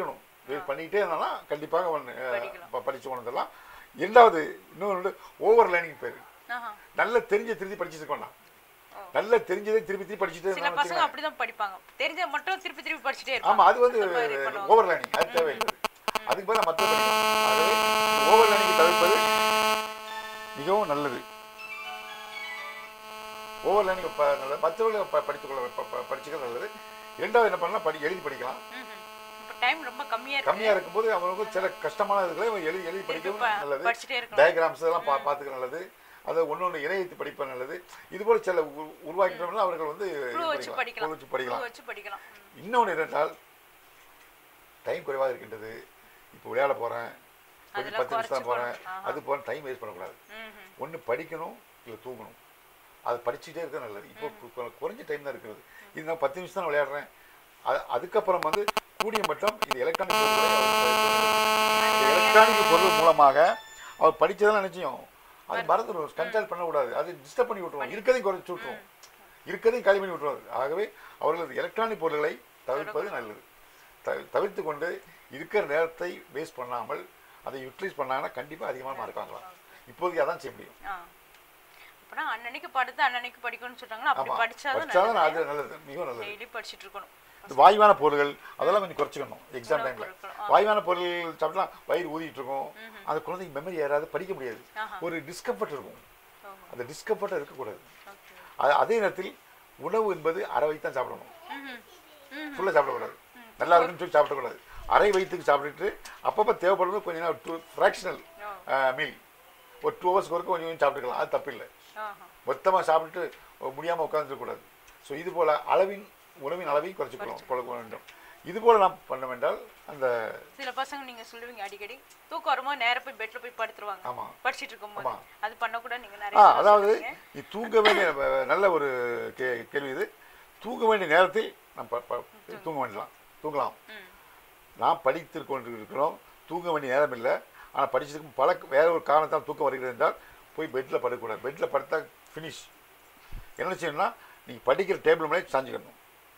ரிவைஸ் பண்ணிக்கிட்டே இருந்தானா கண்டிப்பாக அவன் அஹ், ப- படிச்சு கொண்டதெல்லாம் இரண்டாவது இன்னொன்று ஓவர் லேர்னிங் பேர் ஆஹா. நல்ல தெரிஞ்ச திருப்பி படிச்சுட்டு இருக்கோம்னா நல்ல தெரிஞ்சதை திருப்பி திருப்பி படிச்சுட்டே சில இருந்தாலும் பசங்க வச்சுக்கோங்க. அப்படிதான் படிப்பாங்க தெரிஞ்ச மட்டும் திருப்பி திருப்பி படிச்சுட்டே ஆமா இருப்பாங்க அது வந்து அந்த மாதிரி பண்ணுவாங்க. ஓவர் லேர்னிங் அது தேவையில்லை அதுக்கு பதிலா மற்ற படிக்கலாம் ஆகவே ஓவர் லேர்னிங் தவிர்ப்பது மிகவும் நல்லது ஓவர் லேர்னிங் நல்லது மற்றவர்கள் ப- படித்துக்கொள்ள ப- ப- படிச்சுக்கிறது நல்லது இரண்டாவது என்ன பண்ணலாம் படி எழுதி படிக்கலாம் இப்ப டைம் ரொம்ப கம்மியா இருக்கு கம்மியா இருக்கும்போது அவங்களுக்கு சில கஷ்டமான இதுகளை அவன் எழுதி எழுதி படிக்கவும் ப- நல்லது படிச்சுட்டே இருக்கணும். டயக்ராம்ஸ் எல்லாம் பா பார்த்துக்க நல்லது அதை ஒன்று ஒன்று இணையத்து படிப்பது நல்லது இது போல சில உ- உருவாக்கிட்டோம்னா அவர்கள் வந்து குழு வச்சு இது படிக்கலாம் குழு வச்சு படிக்கலாம் குழு வச்சு படிக்கலாம் இன்னொன்று என்னென்றால் டைம் குறைவாக இருக்கின்றது இப்போ விளையாட போகிறேன் கொஞ்சம் அதெல்லாம் பத்து நிமிஷம் தான் போகிறேன் குறைச்சு போகணும். அது போல டைம் வேஸ்ட் பண்ணக்கூடாது ஒன்று படிக்கணும் இல்லை தூங்கணும் அது படிச்சுட்டே இருக்க நல்லது இப்போ கு- கு- குறைஞ்ச டைம் தான் இருக்கிறது இது நான் பத்து நிமிஷம் தான் விளையாடுறேன் அது அதுக்கப்புறம் வந்து கூடிய மட்டும் இது எலக்ட்ரானிக் எலக்ட்ரானிக் பொருள் மூலமாக அவர் படிச்சதெல்லாம் நிச்சயம் அது மறந்துடும் கண்ட்ரோல் பண்ணக்கூடாது அது டிஸ்டர்ப் பண்ணி விட்டுருவோம் இருக்கதையும் குறைச்சி விட்டுருவோம் இருக்கதையும் காலி பண்ணி விட்டுருவாரு ஆகவே அவர்கள் எலக்ட்ரானிக் பொருட்களை தவிர்ப்பது நல்லது தவி- தவிர்த்து கொண்டு இருக்கிற நேரத்தை வேஸ்ட் பண்ணாமல் அதை யூட்டிலைஸ் பண்ணாங்கன்னா கண்டிப்பாக அதிகமாக மார்க் வாங்கலாம் இப்போதைக்கு அதான் செய்ய முடியும் ஆ. அப்பனா அன்னன்னைக்கு படுத்து அன்னன்னைக்கு படிக்கணும்னு சொல்றாங்கன்னா அப்படி ஆமா. படிச்சாதான் படிச்சாதான் நல்லது அது நல்லது மிகவும் நல்லது டெய்லி படிச்சிட்டு இருக்கணும் இந்த வாயுவான பொருள்கள் அதெல்லாம் கொஞ்சம் குறைச்சிக்கணும் எக்ஸாம் உணவுப் டைம்ல பொருட்கள், ஆ. வாயுவான பொருள் சாப்பிட்டா வயிறு ஊதிட்டு இருக்கும் அந்த குழந்தைக்கு மெமரி ஏறாது படிக்க முடியாது ஆஹா. ஒரு டிஸ்கம்ஃபர்ட் இருக்கும் அந்த டிஸ்கம்ஃபர்ட்டாக இருக்கக்கூடாது அது அதே நேரத்தில் உணவு என்பது அரை வயிற்று தான் சாப்பிடணும் ஃபுல்லாக சாப்பிடக்கூடாது நல்லா இருக்குன்னு சொல்லி சாப்பிடக்கூடாது அரை வயிற்றுக்கு சாப்பிட்டுட்டு அப்பப்போ தேவைப்படுறது கொஞ்ச நேரம் டூ ஃப்ராக்ஷனல் மீல் ஒரு டூ ஹவர்ஸ்க்கு ஒருக்க கொஞ்சம் கொஞ்சம் சாப்பிட்டுக்கலாம் அது தப்பில்லை மொத்தமாக சாப்பிட்டுட்டு முடியாமல் உட்காந்துருக்கக்கூடாது ஸோ இது போல் அளவின் உணவின் அளவையும் குறைச்சிக்கலாம் கொள்ள வேண்டும் இது போல் நாம் பண்ண வேண்டால் அந்த சில பசங்க நீங்க சொல்லுவீங்க அடிக்கடி தூக்கம் வரும்போது நேரா போய் பெட்ல போய் படுத்துருவாங்க ஆமா. படிச்சிட்டு இருக்கும்போது ஆமா. அது பண்ணக்கூட நீங்க ஆ நிறைய தடவை அதாவது சொல்லுவீங்க. நீ தூங்க வேண்டிய அஹ், நல்ல ஒரு கே கேள்வி இது தூங்க வேண்டிய நேரத்தில் நாம் ப- ப- தூங்க வேண்டலாம் தூங்கலாம் நாம் படித்து கொண்டு இருக்கிறோம் தூங்க வேண்டிய நேரம் இல்லை ஆனால் படிச்சதுக்கு பல வேற ஒரு காரணத்தால் தூக்கம் வருகிறது என்றால் போய் பெட்டில் படுக்கக்கூடாது பெட்டில் படுத்தா ஃபினிஷ் என்ன செய்யணும்னா நீங்கள் படிக்கிற டேபிள் மேலே சாஞ்சிக்கணும்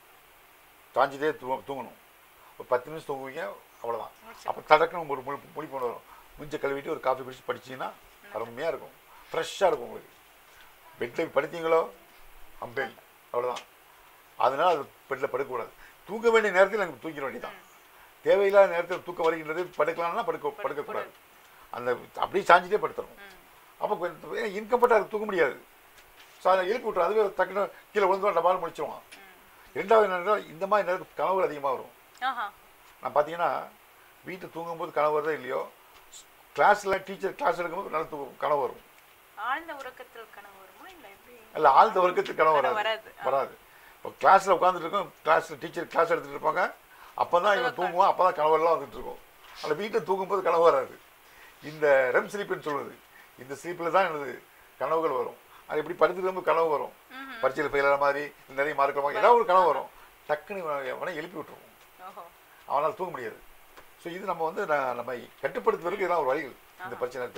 சாஞ்சிட்டே தூ தூங்கணும் ஒரு பத்து நிமிஷம் தூங்குவீங்க அவ்வளோதான் அப்போ தடக்குன்னு ஒரு முழு முடி கொண்டு வரும் முஞ்ச கழுவிட்டு ஒரு காஃபி குடிச்சு படிச்சீங்கன்னா அருமையாக இருக்கும் ஃப்ரெஷ்ஷாக இருக்கும் உங்களுக்கு பெட்டில் படுத்தீங்களோ அம்பேல் அவ்வளோதான் அதனால் அது பெட்டில் படுக்கக்கூடாது தூங்க வேண்டிய நேரத்தில் எனக்கு தூக்கிட வேண்டியதான் தேவையில்லாத நேரத்தில் தூக்கம் வருகின்றது படுக்கலாம்னா படுக்க படுக்கக்கூடாது அந்த அப்படியே சாஞ்சிட்டே படுத்துறோம் அப்போ கொஞ்சம் இன்கம்ஃபர்ட்டாக தூங்க முடியாது ஸோ அதை எழுப்பி விட்டுரும் அதுவே டக்குன்னு கீழே விழுந்து டபால் முடிச்சிருவான் ரெண்டாவது என்னன்னா இந்த மாதிரி நேரத்துக்கு கனவுகள் அதிகமாக வரும் ஆஹா நான் பார்த்தீங்கன்னா வீட்டில் தூங்கும்போது கனவு வருதோ இல்லையோ கிளாஸில் டீச்சர் கிளாஸ் எடுக்கும்போது நல்ல தூக்கம் கனவு வரும் ஆழ்ந்த உறக்கத்தில் கனவு வருமா இல்ல எப்படி அல்ல ஆழ்ந்த வர்க்கத்துக்கு கனவு கனவு வராது வராது. வராது இப்போ கிளாஸில் உட்காந்துட்டு இருக்கோம் கிளாஸில் டீச்சர் கிளாஸ் எடுத்துகிட்டு இருப்பாங்க அப்போ தான் இவன் தூங்குவான் அப்போ தான் கனவெல்லாம் வந்துட்டு இருக்கும் அந்த வீட்டில் தூங்கும்போது கனவு வராது இந்த ரெம் ஸ்லீப்னு சொல்லுது இந்த ஸ்லீப்பில் தான் எனது கனவுகள் வரும் அது எப்படி படுத்துட்டு இருக்கும்போது கனவு வரும் பரீட்சையில் ஃபெயிலான மாதிரி நிறைய மார்க் மாதிரி ஏதாவது ஒரு கனவு வரும் டக்குன்னு இவனை- அவனை எழுப்பி விட்டுருவோம் ஓஹோ அவனால் தூங்க முடியாது ஸோ இது நம்ம வந்து நான் நம்ம கட்டுப்படுத்துவதற்கு இதெல்லாம் ஒரு வழிகள் இந்த பிரச்சனைக்கு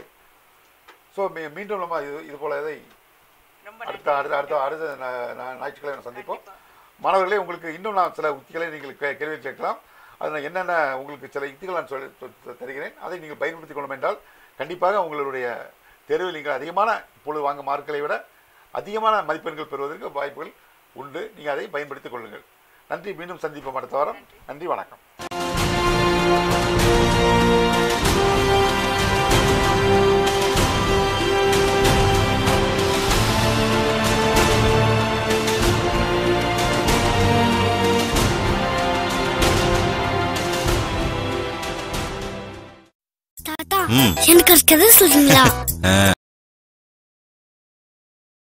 ஸோ மீண்டும் நம்ம இது இது போல இதை அடுத்த அடுத்த அடுத்த அடுத்த நா- நா- ஞாயிற்றுக்கிழமை சந்திப்போம் மாணவர்களே உங்களுக்கு இன்னும் நான் சில உத்திகளை நீங்கள் கே- கேள்வி கேட்கலாம் அது நான் என்னென்ன உங்களுக்கு சில யுக்திகள் நான் சொல்லி த- த- தருகிறேன் அதை நீங்கள் பயன்படுத்திக் கொள்ளும் என்றால் கண்டிப்பாக உங்களுடைய தேர்வில் நீங்கள் அதிகமான இப்பொழுது வாங்க மார்க்களை விட அதிகமான மதிப்பெண்கள் பெறுவதற்கு வாய்ப்புகள் உண்டு நீங்கள் அதை பயன்படுத்திக் கொள்ளுங்கள் நன்றி மீண்டும் சந்திப்போம் அடுத்த வாரம் நன்றி வணக்கம் தாத்தா ம். எனக்கு ஒரு கதை சொல்றீங்களா ஆ